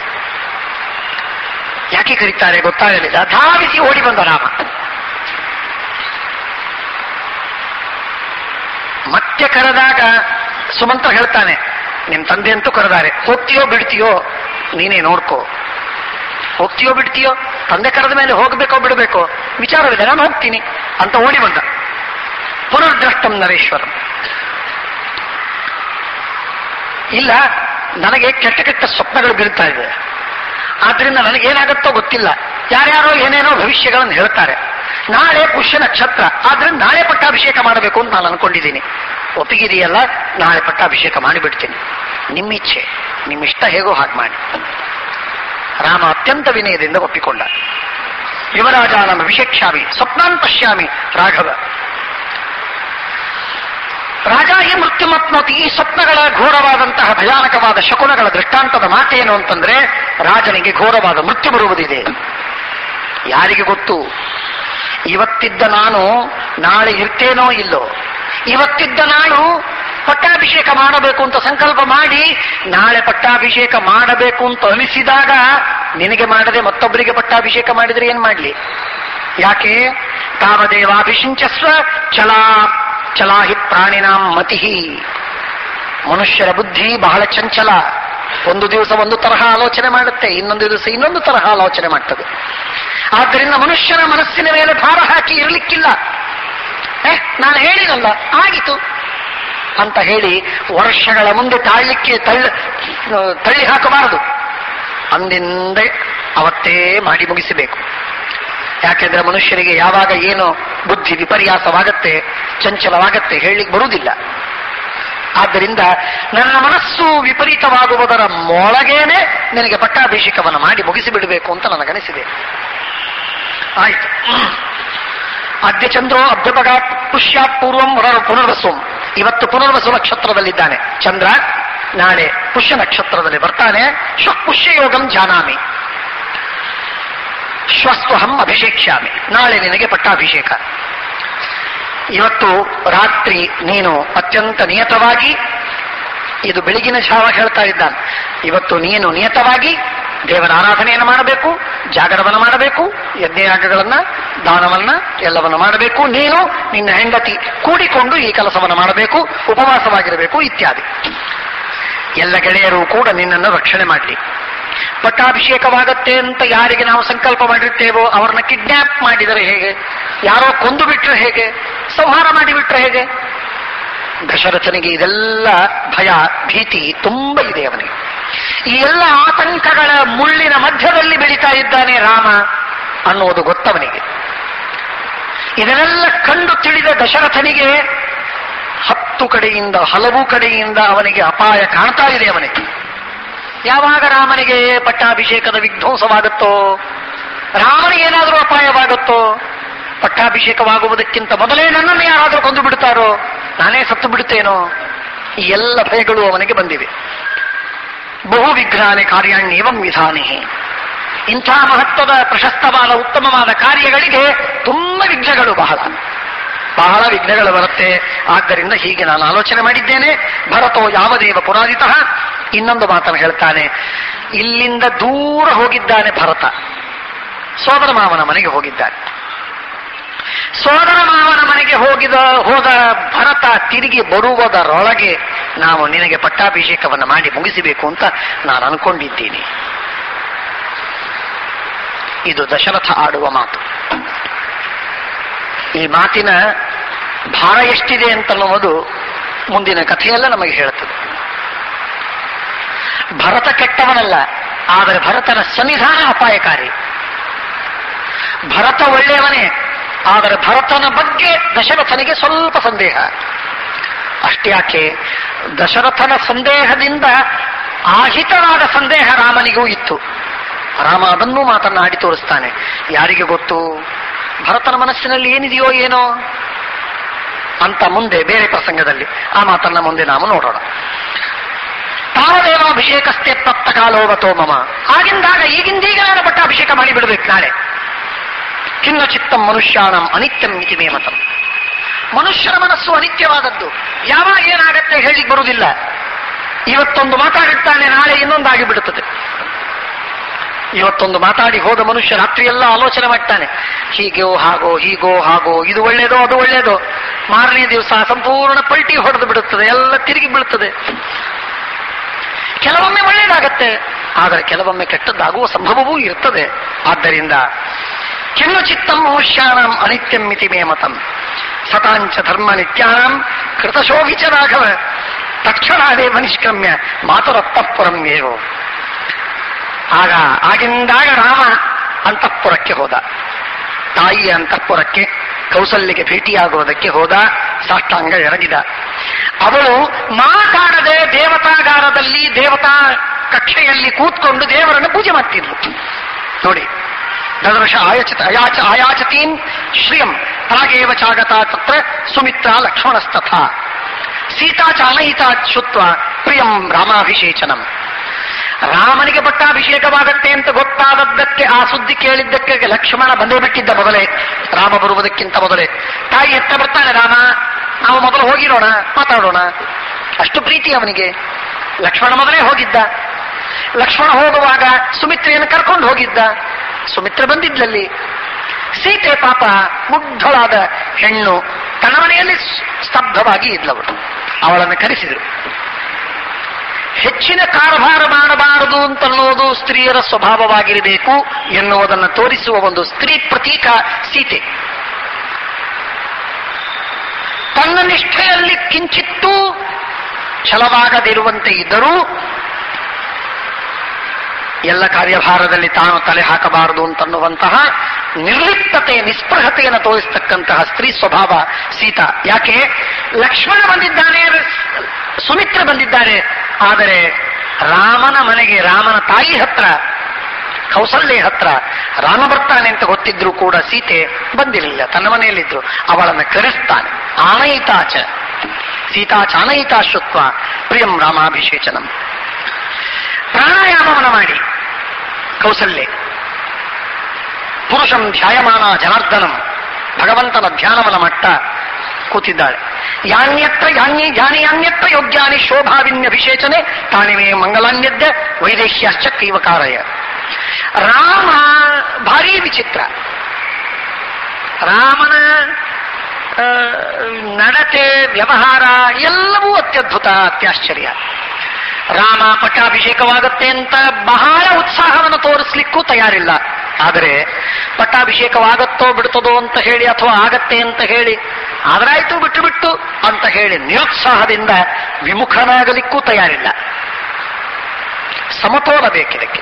ಯಾಕೆ ಕರೀತಾರೆ ಗೊತ್ತಾಗಲಿಲ್ಲ ಧಾವಿಸಿ ಓಡಿ ಬಂದ ರಾಮ ಮತ್ತೆ ಕರೆದಾಗ ಸುಮಂತ್ರ ಹೇಳ್ತಾನೆ ನಿಮ್ ತಂದೆ ಅಂತೂ ಕರೆದಾರೆ ಹೋಗ್ತೀಯೋ ಬಿಡ್ತೀಯೋ ನೀನೇ ನೋಡ್ಕೋ ಹೋಗ್ತೀಯೋ ಬಿಡ್ತೀಯೋ ತಂದೆ ಕರೆದ ಮೇಲೆ ಹೋಗ್ಬೇಕೋ ಬಿಡಬೇಕೋ ವಿಚಾರವಿದೆ ನಾನು ಹೋಗ್ತೀನಿ ಅಂತ ಓಡಿ ಬಂದ ಪುನರ್ದ್ರಷ್ಟಂ ನರೇಶ್ವರಂ ಇಲ್ಲ ನನಗೆ ಕೆಟ್ಟ ಕೆಟ್ಟ ಸ್ವಪ್ನಗಳು ಬೀಳ್ತಾ ಇದೆ ಆದ್ರಿಂದ ನನಗೇನಾಗತ್ತೋ ಗೊತ್ತಿಲ್ಲ ಯಾರ್ಯಾರೋ ಏನೇನೋ ಭವಿಷ್ಯಗಳನ್ನು ಹೇಳ್ತಾರೆ ನಾಳೆ ಪುಷ್ಯ ನಕ್ಷತ್ರ ಆದ್ರಿಂದ ನಾಳೆ ಪಟ್ಟಾಭಿಷೇಕ ಮಾಡಬೇಕು ಅಂತ ನಾನು ಅನ್ಕೊಂಡಿದ್ದೀನಿ ಒಪ್ಪಿಗಿದೆಯಲ್ಲ ನಾಳೆ ಪಟ್ಟಾಭಿಷೇಕ ಮಾಡಿಬಿಡ್ತೀನಿ ನಿಮ್ಮಿಚ್ಛೆ ನಿಮ್ಮಿಷ್ಟ ಹೇಗೋ ಹಾಗೆ ಮಾಡಿ ರಾಮ ಅತ್ಯಂತ ವಿನಯದಿಂದ ಒಪ್ಪಿಕೊಂಡ ಯುವರಾಜ ನಮ್ಮ ಅಭಿಷೇಕ್ಷಾಮಿ ಸ್ವಪ್ನಾನ್ ಪಶ್ಯಾಮಿ ರಾಘವ ರಾಜ ಈ ಮೃತ್ಯುಮತ್ನೋತಿ ಈ ಸ್ವಪ್ನಗಳ ಘೋರವಾದಂತಹ ಭಯಾನಕವಾದ ಶಕುನಗಳ ದೃಷ್ಟಾಂತದ ಮಾತೇನು ಅಂತಂದ್ರೆ ರಾಜನಿಗೆ ಘೋರವಾದ ಮೃತ್ಯು ಬರುವುದಿದೆ ಯಾರಿಗೆ ಗೊತ್ತು ಇವತ್ತಿದ್ದ ನಾನು ನಾಳೆ ಇರ್ತೇನೋ ಇಲ್ಲೋ ಇವತ್ತಿದ್ದ ನಾನು ಪಟ್ಟಾಭಿಷೇಕ ಮಾಡಬೇಕು ಅಂತ ಸಂಕಲ್ಪ ಮಾಡಿ ನಾಳೆ ಪಟ್ಟಾಭಿಷೇಕ ಮಾಡಬೇಕು ಅಂತ ಅನಿಸಿದಾಗ ನಿನಗೆ ಮಾಡದೆ ಮತ್ತೊಬ್ಬರಿಗೆ ಪಟ್ಟಾಭಿಷೇಕ ಮಾಡಿದ್ರೆ ಏನ್ ಮಾಡ್ಲಿ ಯಾಕೆ ತಾವದೇವಾಭಿಷಿಂಚಸ್ವ ಚಲಾ ಚಲಾಹಿ ಪ್ರಾಣಿನಾಂ ಮತಿಹಿ ಮನುಷ್ಯರ ಬುದ್ಧಿ ಬಹಳ ಚಂಚಲ ಒಂದು ದಿವಸ ಒಂದು ತರಹ ಆಲೋಚನೆ ಮಾಡುತ್ತೆ ಇನ್ನೊಂದು ದಿವಸ ಇನ್ನೊಂದು ತರಹ ಆಲೋಚನೆ ಮಾಡ್ತದೆ ಆದ್ದರಿಂದ ಮನುಷ್ಯನ ಮನಸ್ಸಿನ ಮೇಲೆ ಭಾರ ಹಾಕಿ ಇರಲಿಕ್ಕಿಲ್ಲ ಏ ನಾನು ಹೇಳಿನಲ್ಲ ಆಗಿತು ಅಂತ ಹೇಳಿ ವರ್ಷಗಳ ಮುಂದೆ ತಾಳ್ಲಿಕ್ಕೆ ತಳ್ಳ ತಳ್ಳಿ ಹಾಕಬಾರದು ಅಂದಿಂದ ಅವತ್ತೇ ಮಾಡಿ ಮುಗಿಸಬೇಕು ಯಾಕೆಂದ್ರೆ ಮನುಷ್ಯರಿಗೆ ಯಾವಾಗ ಏನು ಬುದ್ಧಿ ವಿಪರ್ಯಾಸವಾಗತ್ತೆ ಚಂಚಲವಾಗತ್ತೆ ಹೇಳಲಿಕ್ಕೆ ಬರುವುದಿಲ್ಲ ಆದ್ದರಿಂದ ನನ್ನ ಮನಸ್ಸು ವಿಪರೀತವಾಗುವುದರ ಮೊಳಗೇನೆ ನಿನಗೆ ಪಟ್ಟಾಭಿಷೇಕವನ್ನು ಮಾಡಿ ಮುಗಿಸಿಬಿಡಬೇಕು ಅಂತ ನನಗನಿಸಿದೆ ಆಯ್ತು ಅದ್ಯ ಚಂದ್ರೋ ಅಭ್ಯುಪಗ ಪುಷ್ಯಾತ್ ಪೂರ್ವಂ ಹೊರ ಪುನರ್ವಸುಂ ಇವತ್ತು ಪುನರ್ವಸು ನಕ್ಷತ್ರದಲ್ಲಿದ್ದಾನೆ ಚಂದ್ರ ನಾಳೆ ಪುಷ್ಯ ನಕ್ಷತ್ರದಲ್ಲಿ ಬರ್ತಾನೆ ಶ್ವ ಪುಷ್ಯ ಯೋಗಂ ಜಾನಾಮಿ ಶ್ವಸ್ವಹಂ ಅಭಿಷೇಕ್ಷ್ಯಾಮಿ ನಾಳೆ ನಿನಗೆ ಪಟ್ಟಾಭಿಷೇಕ ಇವತ್ತು ರಾತ್ರಿ ನೀನು ಅತ್ಯಂತ ನಿಯತವಾಗಿ ಇದು ಬೆಳಗಿನ ಜಾವ ಹೇಳ್ತಾ ಇದ್ದಾನೆ ಇವತ್ತು ನೀನು ನಿಯತವಾಗಿ ದೇವರ ಆರಾಧನೆಯನ್ನು ಮಾಡಬೇಕು ಜಾಗರವನ್ನು ಮಾಡಬೇಕು ಯಜ್ಞಯಾಗಗಳನ್ನ ದಾನವನ್ನ ಎಲ್ಲವನ್ನು ಮಾಡಬೇಕು ನೀನು ನಿನ್ನ ಹೆಂಡತಿ ಕೂಡಿಕೊಂಡು ಈ ಕೆಲಸವನ್ನು ಮಾಡಬೇಕು ಉಪವಾಸವಾಗಿರಬೇಕು ಇತ್ಯಾದಿ ಎಲ್ಲ ಗೆಳೆಯರು ಕೂಡ ನಿನ್ನನ್ನು ರಕ್ಷಣೆ ಮಾಡಲಿ ಪಟ್ಟಾಭಿಷೇಕವಾಗತ್ತೆ ಅಂತ ಯಾರಿಗೆ ನಾವು ಸಂಕಲ್ಪ ಮಾಡಿರ್ತೇವೋ ಅವರನ್ನ ಕಿಡ್ನಾಪ್ ಮಾಡಿದರೆ ಹೇಗೆ ಯಾರೋ ಕೊಂದು ಬಿಟ್ರೆ ಹೇಗೆ ಸಂಹಾರ ಮಾಡಿಬಿಟ್ರೆ ಹೇಗೆ ದಶರಥನಿಗೆ ಇದೆಲ್ಲ ಭಯ ಭೀತಿ ತುಂಬ ಇದೆ ಅವನಿಗೆ ಈ ಎಲ್ಲ ಆತಂಕಗಳ ಮುಳ್ಳಿನ ಮಧ್ಯದಲ್ಲಿ ಬೆಳೀತಾ ಇದ್ದಾನೆ ರಾಮ ಅನ್ನುವುದು ಗೊತ್ತವನಿಗೆ ಇದನ್ನೆಲ್ಲ ಕಂಡು ತಿಳಿದ ದಶರಥನಿಗೆ ಹತ್ತು ಕಡೆಯಿಂದ ಹಲವು ಕಡೆಯಿಂದ ಅವನಿಗೆ ಅಪಾಯ ಕಾಣ್ತಾ ಇದೆ ಅವನಿಗೆ ಯಾವಾಗ ರಾಮನಿಗೆ ಪಟ್ಟಾಭಿಷೇಕದ ವಿಧ್ವಂಸವಾಗುತ್ತೋ ರಾಮನಿಗೆ ಏನಾದರೂ ಅಪಾಯವಾಗುತ್ತೋ ಪಟ್ಟಾಭಿಷೇಕವಾಗುವುದಕ್ಕಿಂತ ಮೊದಲೇ ನನ್ನನ್ನು ಯಾರಾದರೂ ಕೊಂದು ಬಿಡುತ್ತಾರೋ ನಾನೇ ಸತ್ತು ಬಿಡುತ್ತೇನೋ ಈ ಎಲ್ಲ ಭಯಗಳು ಅವನಿಗೆ ಬಂದಿವೆ ಬಹು ವಿಘ್ನಾನೆ ಕಾರ್ಯಾಣ್ಯೇವಂ ವಿಧಾನೆ ಇಂಥ ಮಹತ್ವದ ಪ್ರಶಸ್ತವಾದ ಉತ್ತಮವಾದ ಕಾರ್ಯಗಳಿಗೆ ತುಂಬ ವಿಘ್ನಗಳು ಬಹಳ ಬಹಳ ವಿಘ್ನಗಳು ಬರುತ್ತೆ ಆದ್ದರಿಂದ ಹೀಗೆ ನಾನು ಆಲೋಚನೆ ಮಾಡಿದ್ದೇನೆ ಭರತೋ ಯಾವದೇವ ಪುರಾದಿತಃ ಇನ್ನೊಂದು ಮಾತನ್ನು ಹೇಳ್ತಾನೆ ಇಲ್ಲಿಂದ ದೂರ ಹೋಗಿದ್ದಾನೆ ಭರತ ಸೋದರ ಮಾವನ ಮನೆಗೆ ಹೋಗಿದ್ದಾನೆ ಸೋದರ ಮಾವನ ಮನೆಗೆ ಹೋಗಿದ ಹೋದ ಭರತ ತಿರುಗಿ ಬರುವುದರೊಳಗೆ ನಾವು ನಿನಗೆ ಪಟ್ಟಾಭಿಷೇಕವನ್ನು ಮಾಡಿ ಮುಗಿಸಬೇಕು ಅಂತ ನಾನು ಅನ್ಕೊಂಡಿದ್ದೀನಿ ಇದು ದಶರಥ ಆಡುವ ಮಾತು ಈ ಮಾತಿನ ಭಾರ ಎಷ್ಟಿದೆ ಅಂತನ್ನುವುದು ಮುಂದಿನ ಕಥೆಯೆಲ್ಲ ನಮಗೆ ಹೇಳುತ್ತದೆ ಭರತ ಕೆಟ್ಟವನಲ್ಲ ಆದರೆ ಭರತನ ಸನ್ನಿಧಾನ ಅಪಾಯಕಾರಿ ಭರತ ಒಳ್ಳೆಯವನೇ ಆದರೆ ಭರತನ ಬಗ್ಗೆ ದಶರಥನಿಗೆ ಸ್ವಲ್ಪ ಸಂದೇಹ ಅಷ್ಟ್ಯಾಕೆ ದಶರಥನ ಸಂದೇಹದಿಂದ ಆಹಿತವಾದ ಸಂದೇಹ ರಾಮನಿಗೂ ಇತ್ತು ರಾಮ ಅದನ್ನೂ ಮಾತನ್ನಾಡಿ ತೋರಿಸ್ತಾನೆ ಯಾರಿಗೆ ಗೊತ್ತು ಭರತನ ಮನಸ್ಸಿನಲ್ಲಿ ಏನಿದೆಯೋ ಏನೋ ಅಂತ ಮುಂದೆ ಬೇರೆ ಪ್ರಸಂಗದಲ್ಲಿ ಆ ಮಾತನ್ನ ಮುಂದೆ ನಾವು ನೋಡೋಣ ತಾವದೇವಾಭಿಷೇಕಸ್ಥೆ ತಪ್ತ ಕಾಲೋಗತೋ ಮಮ ಆಗಿಂದಾಗ ಈಗಿಂದೀಗ ನಾನು ಪಟ್ಟಾಭಿಷೇಕ ಮಾಡಿ ಬಿಡಬೇಕು ನಾಳೆ ಖಿನ್ನ ಚಿತ್ತಂ ಮನುಷ್ಯಾನಂ ಅನಿತ್ಯಂ ಇತಿ ಮೇ ಮತಂ ಮನುಷ್ಯರ ಮನಸ್ಸು ಅನಿತ್ಯವಾದದ್ದು ಯಾವಾಗ ಏನಾಗತ್ತೆ ಹೇಳಿಕ್ ಬರುವುದಿಲ್ಲ ಇವತ್ತೊಂದು ಮಾತಾಡಿರ್ತಾನೆ ನಾಳೆ ಇನ್ನೊಂದಾಗಿ ಬಿಡುತ್ತದೆ ಇವತ್ತೊಂದು ಮಾತಾಡಿ ಹೋದ ಮನುಷ್ಯ ರಾತ್ರಿಯೆಲ್ಲ ಆಲೋಚನೆ ಮಾಡ್ತಾನೆ ಹೀಗೋ ಹಾಗೋ ಹೀಗೋ ಹಾಗೋ ಇದು ಒಳ್ಳೇದೋ ಅದು ಒಳ್ಳೇದೋ ಮಾರನೇ ದಿವಸ ಸಂಪೂರ್ಣ ಪಲ್ಟಿ ಹೊಡೆದು ಬಿಡುತ್ತದೆ ಎಲ್ಲ ತಿರುಗಿ ಬೀಳುತ್ತದೆ ಕೆಲವೊಮ್ಮೆ ಒಳ್ಳೇದಾಗತ್ತೆ ಆದರೆ ಕೆಲವೊಮ್ಮೆ ಕೆಟ್ಟದ್ದಾಗುವ ಸಂಭವವೂ ಇರ್ತದೆ ಆದ್ದರಿಂದ ಕಿನ್ನು ಚಿತ್ತಂ ಮನುಷ್ಯಾಣಂ ಅನಿತ್ಯಂ ಮಿತಿ ಮೇ ಮತಂ ಸತಾಂಚ ಧರ್ಮ ನಿತ್ಯಾಂ ಕೃತಶೋಭಿಚ ರಾಘವ ತಕ್ಷಣಾದೇ ಮನಿಷ್ಕ್ರಮ್ಯ ಮಾತುರತ್ತಃಪುರಂ ಏರು ಆಗ ಆಗಿಂದಾಗ ರಾಮ ಅಂತಃಪುರಕ್ಕೆ ಹೋದ ತಾಯಿಯ ಅಂತಃಪುರಕ್ಕೆ ಕೌಸಲ್ಯಗೆ ಭೇಟಿಯಾಗುವುದಕ್ಕೆ ಹೋದ ಸಾಷ್ಟಾಂಗ ಎರಗಿದ ಅವಳು ಮಾತಾಡದೆ ದೇವತಾಗಾರದಲ್ಲಿ ದೇವತಾ ಕಕ್ಷೆಯಲ್ಲಿ ಕೂತ್ಕೊಂಡು ದೇವರನ್ನು ಪೂಜೆ ಮಾಡ್ತಿದ್ಲು ನೋಡಿ ದದರ್ಶ ಆಯಚತ ಅಯಾಚ ಆಯಾಚತೀಂ ಶ್ರಿಯಂ ಪ್ರಾಗೇವ ಚಾಗತ ತತ್ರ ಸುಮಿತ್ರ ಲಕ್ಷ್ಮಣಸ್ತಥ ಸೀತಾ ಚಾಲಯಿತಾ ಶುತ್ವ ಪ್ರಿಯಂ ರಾಮಾಭಿಷೇಚನಂ ರಾಮನಿಗೆ ಪಟ್ಟಾಭಿಷೇಕವಾಗತ್ತೆ ಅಂತ ಗೊತ್ತಾದದ್ದಕ್ಕೆ ಆ ಸುದ್ದಿ ಕೇಳಿದ್ದಕ್ಕೆ ಲಕ್ಷ್ಮಣ ಬಂದೇ ಬಿಟ್ಟಿದ್ದ ಮೊದಲೇ ರಾಮ ಬರುವುದಕ್ಕಿಂತ ಮೊದಲೇ ತಾಯಿ ಎತ್ತ ಬರ್ತಾನೆ ರಾಮ ನಾವು ಮೊದಲು ಹೋಗಿರೋಣ ಮಾತಾಡೋಣ ಅಷ್ಟು ಪ್ರೀತಿ ಅವನಿಗೆ ಲಕ್ಷ್ಮಣ ಮೊದಲೇ ಹೋಗಿದ್ದ ಲಕ್ಷ್ಮಣ ಹೋಗುವಾಗ ಸುಮಿತ್ರೆಯನ್ನು ಕರ್ಕೊಂಡು ಹೋಗಿದ್ದ ಸುಮಿತ್ರೆ ಬಂದಿದ್ಲಲ್ಲಿ ಸೀತೆ ಪಾಪ ಮುಗ್ಧಳಾದ ಹೆಣ್ಣು ತನ್ನ ಮನೆಯಲ್ಲಿ ಸ್ತಬ್ಧವಾಗಿ ಇದ್ಲವಳು ಅವಳನ್ನು ಕರೆಸಿದರು ಹೆಚ್ಚಿನ ಕಾರಭಾರ ಮಾಡಬಾರದು ಅಂತನ್ನೋದು ಸ್ತ್ರೀಯರ ಸ್ವಭಾವವಾಗಿರಬೇಕು ಎನ್ನುವುದನ್ನು ತೋರಿಸುವ ಒಂದು ಸ್ತ್ರೀ ಪ್ರತೀಕ ಸೀತೆ ತನ್ನ ನಿಷ್ಠೆಯಲ್ಲಿ ಕಿಂಚಿತ್ತೂ ಛಲವಾಗದಿರುವಂತೆ ಇದ್ದರೂ ಎಲ್ಲ ಕಾರ್ಯಭಾರದಲ್ಲಿ ತಾನು ತಲೆ ಹಾಕಬಾರದು ಅಂತನ್ನುವಂತಹ ನಿರ್ಲಿಪ್ತತೆ ನಿಸ್ಪೃಹತೆಯನ್ನು ತೋರಿಸ್ತಕ್ಕಂತಹ ಸ್ತ್ರೀ ಸ್ವಭಾವ ಸೀತಾ ಯಾಕೆ ಲಕ್ಷ್ಮಣ ಬಂದಿದ್ದಾನೆ ಸುಮಿತ್ರ ಬಂದಿದ್ದಾರೆ ಆದರೆ ರಾಮನ ಮನೆಗೆ ರಾಮನ ತಾಯಿ ಹತ್ರ ಕೌಸಲ್ಯ ಹತ್ರ ರಾಮ ಬರ್ತಾನೆ ಅಂತ ಗೊತ್ತಿದ್ರು ಕೂಡ ಸೀತೆ ಬಂದಿರಲಿಲ್ಲ ತನ್ನ ಮನೆಯಲ್ಲಿದ್ರು ಅವಳನ್ನು ಕರೆಸ್ತಾನೆ ಆನಯಿತಾಚ ಸೀತಾಚ ಆನಯಿತಾಶ್ರುತ್ವ ಪ್ರಿಯಂ ರಾಮಾಭಿಷೇಚನಂ ಪ್ರಾಣಾಯಾಮವನ್ನು ಮಾಡಿ ಕೌಸಲ್ಯೆ ಪುರುಷಂ ಧ್ಯಾಯಮಾನ ಜನಾರ್ದನಂ ಭಗವಂತನ ಧ್ಯಾನವನ ಮಟ್ಟ ಕೂತಿದ್ದಾಳೆ ಯಾನ್ಯತ್ರ ಯಾನ್ಯ ಯಾನಿ ಯಾನ್ಯತ್ರ ಯೋಗ್ಯಾನಿ ಶೋಭಾವಿನ್ಯಭಿಷೇಚನೆ ತಾನಿವೇ ಮಂಗಲಾನ್ಯದ್ಯ ವೈದೇಹ್ಯಾಶ್ಚ ಕೈವಕಾರಯ ರಾಮ ಭಾರಿ ವಿಚಿತ್ರ ರಾಮನ ಆ, ನಡತೆ ವ್ಯವಹಾರ ಎಲ್ಲವೂ ಅತ್ಯದ್ಭುತ ಅತ್ಯಾಶ್ಚರ್ಯ ರಾಮ ಪಟ್ಟಾಭಿಷೇಕವಾಗುತ್ತೆ ಅಂತ ಬಹಳ ಉತ್ಸಾಹವನ್ನು ತೋರಿಸ್ಲಿಕ್ಕೂ ತಯಾರಿಲ್ಲ ಆದರೆ ಪಟ್ಟಾಭಿಷೇಕವಾಗತ್ತೋ ಬಿಡ್ತದೋ ಅಂತ ಹೇಳಿ ಅಥವಾ ಆಗತ್ತೆ ಅಂತ ಹೇಳಿ ಆದರಾಯ್ತು ಬಿಟ್ಟು ಬಿಟ್ಟು ಅಂತ ಹೇಳಿ ನಿರುತ್ಸಾಹದಿಂದ ವಿಮುಖನಾಗಲಿಕ್ಕೂ ತಯಾರಿಲ್ಲ ಸಮತೋಲ ಬೇಕಿದಕ್ಕೆ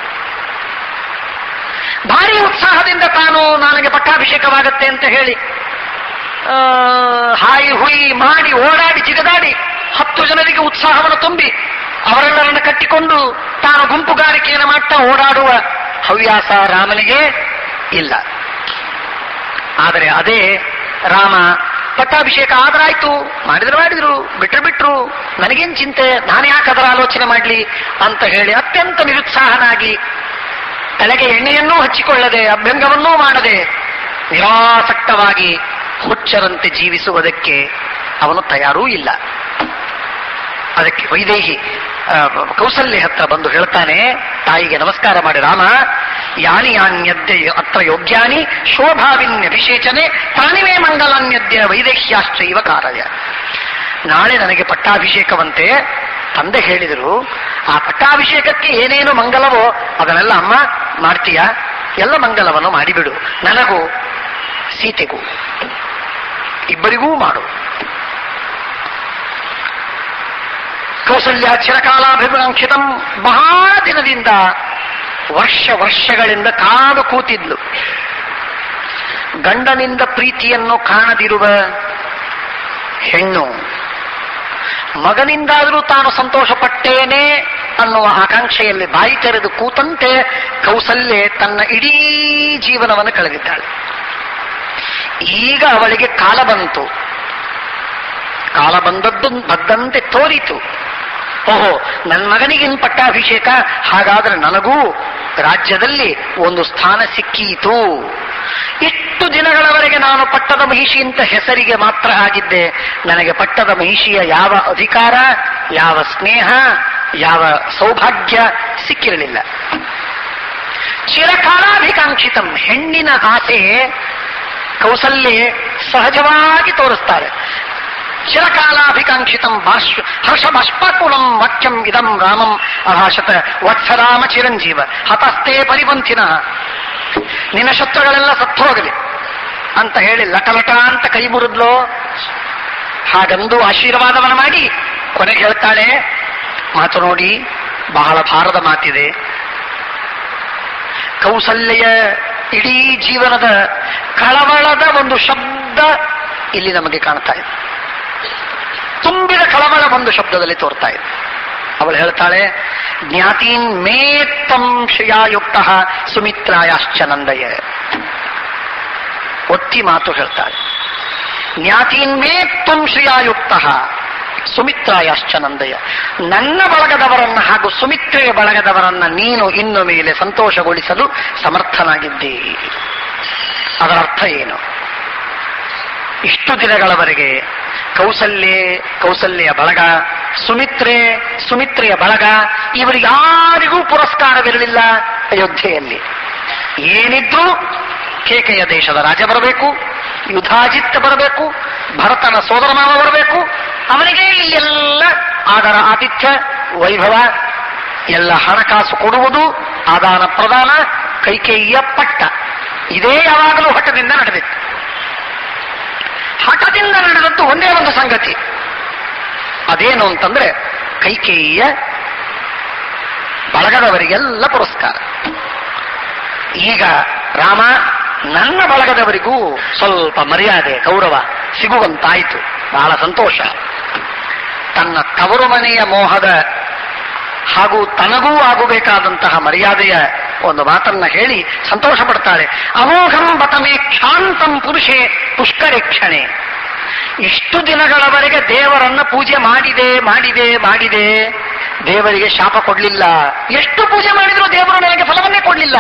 ಭಾರಿ ಉತ್ಸಾಹದಿಂದ ತಾನು ನನಗೆ ಪಟ್ಟಾಭಿಷೇಕವಾಗತ್ತೆ ಅಂತ ಹೇಳಿ ಆ, ಹಾಯಿ ಹುಯಿ ಮಾಡಿ ಓಡಾಡಿ ಜಿಗದಾಡಿ ಹತ್ತು ಜನರಿಗೆ ಉತ್ಸಾಹವನ್ನು ತುಂಬಿ ಅವರೆಲ್ಲರನ್ನು ಕಟ್ಟಿಕೊಂಡು ತಾನು ಗುಂಪುಗಾರಿಕೆಯನ್ನು ಮಾಡ್ತಾ ಓಡಾಡುವ ಹವ್ಯಾಸ ರಾಮನಿಗೆ ಇಲ್ಲ ಆದರೆ ಅದೇ ರಾಮ ಪಟ್ಟಾಭಿಷೇಕ ಆದ್ರಾಯ್ತು ಮಾಡಿದ್ರು ಮಾಡಿದ್ರು ಬಿಟ್ರು ಬಿಟ್ರು ನನಗೇನ್ ಚಿಂತೆ ನಾನು ಯಾಕೆ ಅದರ ಆಲೋಚನೆ ಮಾಡಲಿ ಅಂತ ಹೇಳಿ ಅತ್ಯಂತ ನಿರುತ್ಸಾಹನಾಗಿ ತಲೆಗೆ ಎಣ್ಣೆಯನ್ನೂ ಹಚ್ಚಿಕೊಳ್ಳದೆ ಅಭ್ಯಂಗವನ್ನೂ ಮಾಡದೆ ನಿರಾಸಕ್ತವಾಗಿ ಹುಚ್ಚರಂತೆ ಜೀವಿಸುವುದಕ್ಕೆ ಅವನು ತಯಾರೂ ಇಲ್ಲ ಅದಕ್ಕೆ ವೈದೇಹಿ ಆ, ಕೌಸಲ್ಯ ಹತ್ರ ಬಂದು ಹೇಳ್ತಾನೆ ತಾಯಿಗೆ ನಮಸ್ಕಾರ ಮಾಡಿ ರಾಮ ಯಾನಿ ಯಾನ್ಯದ್ಯ ಅತ್ರ ಯೋಗ್ಯಾನಿ ಶೋಭಾವಿನ್ಯಭಿಷೇಚನೆ ತಾನಿವೇ ಮಂಗಲಾನ್ಯದ್ಯ ವೈದೇಹ್ಯಾಶ್ಚೈವ ಕಾರಯ ನಾಳೆ ನನಗೆ ಪಟ್ಟಾಭಿಷೇಕವಂತೆ ತಂದೆ ಹೇಳಿದರು ಆ ಪಟ್ಟಾಭಿಷೇಕಕ್ಕೆ ಏನೇನು ಮಂಗಲವೋ ಅದನ್ನೆಲ್ಲ ಅಮ್ಮ ಮಾಡ್ತೀಯಾ ಎಲ್ಲ ಮಂಗಲವನ್ನು ಮಾಡಿಬಿಡು ನನಗೂ ಸೀತೆಗೂ ಇಬ್ಬರಿಗೂ ಮಾಡು ಕೌಸಲ್ಯ ಚಿರಕಾಲಾಭಿಮುಖಿತಂ ಬಹಳ ದಿನದಿಂದ ವರ್ಷ ವರ್ಷಗಳಿಂದ ಕಾದು ಕೂತಿದ್ಲು ಗಂಡನಿಂದ ಪ್ರೀತಿಯನ್ನು ಕಾಣದಿರುವ ಹೆಣ್ಣು ಮಗನಿಂದಾದರೂ ತಾನು ಸಂತೋಷಪಟ್ಟೇನೆ ಅನ್ನುವ ಆಕಾಂಕ್ಷೆಯಲ್ಲಿ ಬಾಯಿ ತೆರೆದು ಕೂತಂತೆ ಕೌಸಲ್ಯೆ ತನ್ನ ಇಡೀ ಜೀವನವನ್ನು ಕಳೆದಿದ್ದಾಳೆ ಈಗ ಅವಳಿಗೆ ಕಾಲ ಬಂತು ಕಾಲ ಬಂದದ್ದು ಬದ್ದಂತೆ ತೋರಿತು ಓಹೋ ನನ್ನ ಮಗನಿಗಿನ್ ಪಟ್ಟಾಭಿಷೇಕ ಹಾಗಾದ್ರೆ ನನಗೂ ರಾಜ್ಯದಲ್ಲಿ ಒಂದು ಸ್ಥಾನ ಸಿಕ್ಕೀತು ಇಷ್ಟು ದಿನಗಳವರೆಗೆ ನಾನು ಪಟ್ಟದ ಮಹಿಷಿ ಅಂತ ಹೆಸರಿಗೆ ಮಾತ್ರ ಆಗಿದ್ದೆ ನನಗೆ ಪಟ್ಟದ ಮಹಿಷಿಯ ಯಾವ ಅಧಿಕಾರ ಯಾವ ಸ್ನೇಹ ಯಾವ ಸೌಭಾಗ್ಯ ಸಿಕ್ಕಿರಲಿಲ್ಲ ಚಿರಕಾಲಾಭಿಕಾಂಕ್ಷಿತಂ ಹೆಣ್ಣಿನ ಆಸೆ ಕೌಸಲ್ಯೆ ಸಹಜವಾಗಿ ತೋರಿಸ್ತಾರೆ ಚಿರಕಾಲಾಭಿಕಾಂಕ್ಷಿತಂ ಬಾಷ್ಪ ಹರ್ಷ ಬಾಷ್ಪಾಕುಲಂ ವಾಕ್ಯಂ ಇದಂ ರಾಮಂ ಅಭಾಷತ ವತ್ಸರಾಮ ಚಿರಂಜೀವ ಹತಸ್ಥೇ ಪರಿಪಂಥಿನಃ ನಿನ್ನ ಶತ್ರುಗಳೆಲ್ಲ ಸತ್ತೋಗಲಿ ಅಂತ ಹೇಳಿ ಲಟಲಟ ಅಂತ ಕೈ ಮುರಿದ್ಲು ಹಾಗಂದು ಆಶೀರ್ವಾದವನ್ನು ಮಾಡಿ ಕೊನೆಗೆ ಹೇಳ್ತಾಳೆ ಮಾತು ನೋಡಿ ಬಹಳ ಭಾರದ ಮಾತಿದೆ ಕೌಸಲ್ಯ ಇಡೀ ಜೀವನದ ಕಳವಳದ ಒಂದು ಶಬ್ದ ಇಲ್ಲಿ ನಮಗೆ ಕಾಣ್ತಾ ಇದೆ ತುಂಬಿದ ಕಳವಳ ಒಂದು ಶಬ್ದದಲ್ಲಿ ತೋರ್ತಾ ಇದೆ ಅವಳು ಹೇಳ್ತಾಳೆ ಜ್ಞಾತೀನ್ ಮೇತ್ತಂ ಶ್ರಿಯಾಯುಕ್ತ ಸುಮಿತ್ರಾಯಾಶ್ಚ ನಂದಯ ಒತ್ತಿ ಮಾತು ಹೇಳ್ತಾಳೆ ಜ್ಞಾತೀನ್ ಮೇತ್ತಂ ಶ್ರಿಯಾಯುಕ್ತ ಸುಮಿತ್ರಾಯಾಶ್ಚ ನಂದಯ ನನ್ನ ಬಳಗದವರನ್ನ ಹಾಗೂ ಸುಮಿತ್ರೆಯ ಬಳಗದವರನ್ನ ನೀನು ಇನ್ನು ಮೇಲೆ ಸಂತೋಷಗೊಳಿಸಲು ಸಮರ್ಥನಾಗಿದ್ದಿ ಅದರ ಅರ್ಥ ಏನು ಇಷ್ಟು ದಿನಗಳವರೆಗೆ ಕೌಸಲ್ಯೆ ಕೌಸಲ್ಯ ಬಳಗ ಸುಮಿತ್ರೆ ಸುಮಿತ್ರೆಯ ಬಳಗ ಇವರು ಯಾರಿಗೂ ಪುರಸ್ಕಾರವಿರಲಿಲ್ಲ ಅಯೋಧ್ಯೆಯಲ್ಲಿ ಏನಿದ್ರು ಕೇಕೆಯ ದೇಶದ ರಾಜ ಬರಬೇಕು ಯುಧಾಜಿತ್ ಬರಬೇಕು ಭರತನ ಸೋದರ ಮಾವ ಬರಬೇಕು ಅವನಿಗೆ ಇಲ್ಲೆಲ್ಲ ಆದರ ಆತಿಥ್ಯ ವೈಭವ ಎಲ್ಲ ಹಣಕಾಸು ಕೊಡುವುದು ಆದಾನ ಪ್ರದಾನ ಕೈಕೇಯಿಯ ಪಟ್ಟ ಇದೇ ಯಾವಾಗಲೂ ಹಠದಿಂದ ನಡೆದಿತ್ತು ಹಠದಿಂದ ನಡೆದದ್ದು ಒಂದೇ ಒಂದು ಸಂಗತಿ ಅದೇನು ಅಂತಂದ್ರೆ ಕೈಕೇಯಿಯ ಬಳಗದವರಿಗೆಲ್ಲ ಪುರಸ್ಕಾರ ಈಗ ರಾಮ ನನ್ನ ಬಳಗದವರಿಗೂ ಸ್ವಲ್ಪ ಮರ್ಯಾದೆ ಗೌರವ ಸಿಗುವಂತಾಯಿತು ಬಹಳ ಸಂತೋಷ ತನ್ನ ತವರು ಮನೆಯ ಮೋಹದ ಹಾಗೂ ತನಗೂ ಆಗಬೇಕಾದಂತಹ ಮರ್ಯಾದೆಯ ಒಂದು ಮಾತನ್ನ ಹೇಳಿ ಸಂತೋಷ ಪಡ್ತಾಳೆ ಅಮೋಘಂ ಬತಮೇ ಕ್ಷಾಂತಂ ಪುರುಷೇ ಪುಷ್ಕರೇಕ್ಷಣೆ ಇಷ್ಟು ದಿನಗಳವರೆಗೆ ದೇವರನ್ನ ಪೂಜೆ ಮಾಡಿದೆ ಮಾಡಿದೆ ಮಾಡಿದೆ ದೇವರಿಗೆ ಶಾಪ ಕೊಡ್ಲಿಲ್ಲ ಎಷ್ಟು ಪೂಜೆ ಮಾಡಿದ್ರು ದೇವರು ನನಗೆ ಫಲವನ್ನೇ ಕೊಡ್ಲಿಲ್ಲ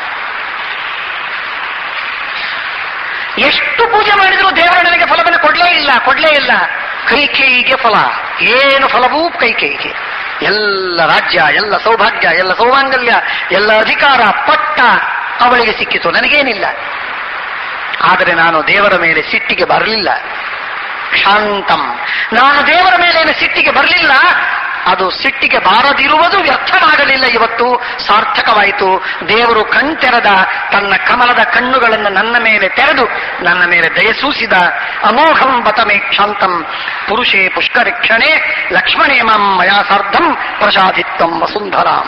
ಎಷ್ಟು ಪೂಜೆ ಮಾಡಿದ್ರು ದೇವರು ನನಗೆ ಫಲವನ್ನು ಕೊಡ್ಲೇ ಇಲ್ಲ ಕೊಡ್ಲೇ ಇಲ್ಲ ಕೈಕೇಯಿಗೆ ಫಲ ಏನು ಫಲವೂ ಕೈಕೇಯಿಗೆ ಎಲ್ಲ ರಾಜ್ಯ ಎಲ್ಲ ಸೌಭಾಗ್ಯ ಎಲ್ಲ ಸೌಮಾಂಗಲ್ಯ ಎಲ್ಲ ಅಧಿಕಾರ ಪಟ್ಟ ಅವಳಿಗೆ ಸಿಕ್ಕಿತು ನನಗೇನಿಲ್ಲ ಆದರೆ ನಾನು ದೇವರ ಮೇಲೆ ಸಿಟ್ಟಿಗೆ ಬರಲಿಲ್ಲ ಶಾಂತಂ ನಾನು ದೇವರ ಮೇಲೇನು ಸಿಟ್ಟಿಗೆ ಬರಲಿಲ್ಲ ಅದು ಸಿಟ್ಟಿಗೆ ಬಾರದಿರುವುದು ವ್ಯರ್ಥವಾಗಲಿಲ್ಲ ಇವತ್ತು ಸಾರ್ಥಕವಾಯಿತು ದೇವರು ಕಣ್ತೆರೆದ ತನ್ನ ಕಮಲದ ಕಣ್ಣುಗಳನ್ನು ನನ್ನ ಮೇಲೆ ತೆರೆದು ನನ್ನ ಮೇಲೆ ದಯಸೂಸಿದ ಅಮೋಘಂ ಬತಮೇ ಕ್ಷಾಂತಂ ಪುರುಷೇ ಪುಷ್ಕರಿಕ್ಷಣೆ ಲಕ್ಷ್ಮಣೇ ಮಾಂ ಮಯಾ ಸಾರ್ಧಂ ಪ್ರಸಾದಿತ್ವಂ ವಸುಂಧರಾಂ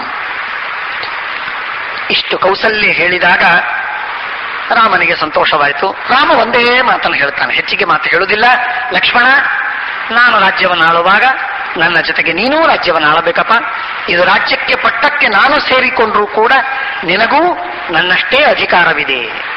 ಇಷ್ಟು ಕೌಸಲ್ಯ ಹೇಳಿದಾಗ ರಾಮನಿಗೆ ಸಂತೋಷವಾಯಿತು ರಾಮ ಒಂದೇ ಮಾತನ್ನು ಹೇಳ್ತಾನೆ ಹೆಚ್ಚಿಗೆ ಮಾತು ಹೇಳುವುದಿಲ್ಲ ಲಕ್ಷ್ಮಣ ನಾನು ರಾಜ್ಯವನ್ನು ಆಳುವಾಗ ನನ್ನ ಜೊತೆಗೆ ನೀನೂ ರಾಜ್ಯವನ್ನು ಆಳಬೇಕಪ್ಪ ಇದು ರಾಜ್ಯಕ್ಕೆ ಪಟ್ಟಕ್ಕೆ ನಾನು ಸೇರಿಕೊಂಡ್ರೂ ಕೂಡ ನಿನಗೂ ನನ್ನಷ್ಟೇ ಅಧಿಕಾರವಿದೆ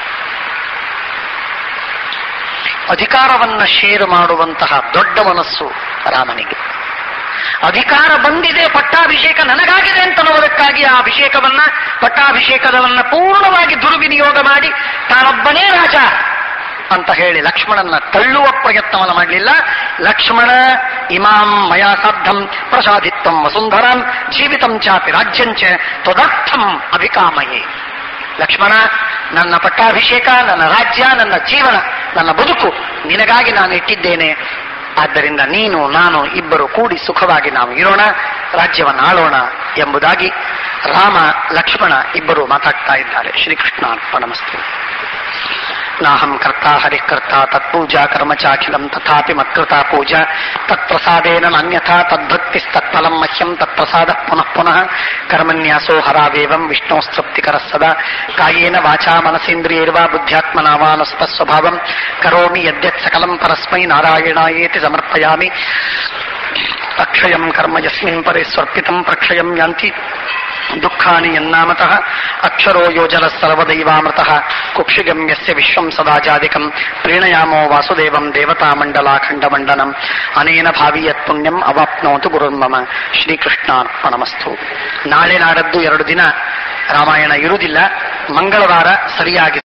ಅಧಿಕಾರವನ್ನ ಶೇರು ಮಾಡುವಂತಹ ದೊಡ್ಡ ಮನಸ್ಸು ರಾಮನಿಗೆ ಅಧಿಕಾರ ಬಂದಿದೆ ಪಟ್ಟಾಭಿಷೇಕ ನನಗಾಗಿದೆ ಅಂತನ್ನುವುದಕ್ಕಾಗಿ ಆ ಅಭಿಷೇಕವನ್ನ ಪಟ್ಟಾಭಿಷೇಕದವನ್ನ ಪೂರ್ಣವಾಗಿ ದುರ್ವಿನಿಯೋಗ ಮಾಡಿ ತಾನೊಬ್ಬನೇ ರಾಜ ಅಂತ ಹೇಳಿ ಲಕ್ಷ್ಮಣನ ತಳ್ಳುವ ಪ್ರಯತ್ನವನ್ನು ಮಾಡಲಿಲ್ಲ ಲಕ್ಷ್ಮಣ ಇಮಾಂ ಮಯಾ ಸಾರ್ಧಂ ಪ್ರಸಾದಿತ್ವಂ ವಸುಂಧರಾಂ ಜೀವಿತಂ ಚಾಪಿ ರಾಜ್ಯಂಚ ತ್ವದರ್ಥಂ ಅಭಿಕಾಮಯೇ ಲಕ್ಷ್ಮಣ ನನ್ನ ಪಟ್ಟಾಭಿಷೇಕ ನನ್ನ ರಾಜ್ಯ ನನ್ನ ಜೀವನ ನನ್ನ ಬದುಕು ನಿನಗಾಗಿ ನಾನು ಇಟ್ಟಿದ್ದೇನೆ ಆದ್ದರಿಂದ ನೀನು ನಾನು ಇಬ್ಬರು ಕೂಡಿ ಸುಖವಾಗಿ ನಾವು ಇರೋಣ ರಾಜ್ಯವನ್ನು ಆಳೋಣ ಎಂಬುದಾಗಿ ರಾಮ ಲಕ್ಷ್ಮಣ ಇಬ್ಬರು ಮಾತಾಡ್ತಾ ಇದ್ದಾರೆ ಶ್ರೀಕೃಷ್ಣ ಅರ್ಪಣಮಸ್ತು ನಾಹಂ ಕರ್ತಾ ಹರಿಕರ್ತ ತತ್ಪೂಜಾ ಕರ್ಮ ಚಾಖಿಲಂ ತಥಾಪಿ ಮತ್ಕೃತಾ ಪೂಜಾ ತತ್ಪ್ರಸಾದೇನ ನಾನ್ಯಥಾ ತದ್ಭಕ್ತಿಸ್ತತ್ಫಲಂ ಮಹ್ಯಂ ತತ್ಪ್ರಸಾದ ಪುನಃ ಪುನಃ ಕರ್ಮನ್ಯಾಸೋ ಹರಾವೇವಂ ವಿಷ್ಣೋಸ್ತೃಪ್ತಿಕರ ಸದಾ ಕಾಯೇನ ವಾಚಾ ಮನಸೇಂದ್ರಿಯೈರ್ವಾ ಬುದ್ಧ್ಯಾತ್ಮನಾ ವಾ ಸ್ವಭಾವಂ ಕರೋಮಿ ಯದ್ಯತ್ ಸಕಲಂ ಪರಸ್ಮೈ ನಾರಾಯಣಾಯೇತಿ ಸಮರ್ಪಯಾಮಿ ಅಕ್ಷಯಂ ಕರ್ಮ ಯಸ್ಮಿನ್ ಪರೆ ಸ್ವರ್ಪಿತಂ ಪ್ರಕ್ಷಯಂ ಯಾಂತಿ ದುಃಖಾನಿ ಯನ್ನಾಮತಃ ಅಕ್ಷರೋ ಯೋಜನ ಸರ್ವದೈವಾಮೃತಃ ಕುಕ್ಷಿಗಂ ಯಸ್ಯ ವಿಶ್ವಂ ಸದಾಜಾದಿಕಂ ಪ್ರೀಣಯಾಮೋ ವಾಸುದೇವಂ ದೇವತಾಮಂಡಲಾಖಂಡಮಂಡನಂ ಅನೇನ ಭಾವಿ ಯತ್ ಪುಣ್ಯಂ ಅವಾಪ್ನೋತು ಗುರುರ್ಮಮ ಶ್ರೀಕೃಷ್ಣಾರ್ಪಣಮಸ್ತು ನಾಳೆ ನಾಡದ್ದು ಎರಡು ದಿನ ರಾಮಾಯಣ ಇರುವುದಿಲ್ಲ ಮಂಗಳವಾರ ಸರಿಯಾಗಿ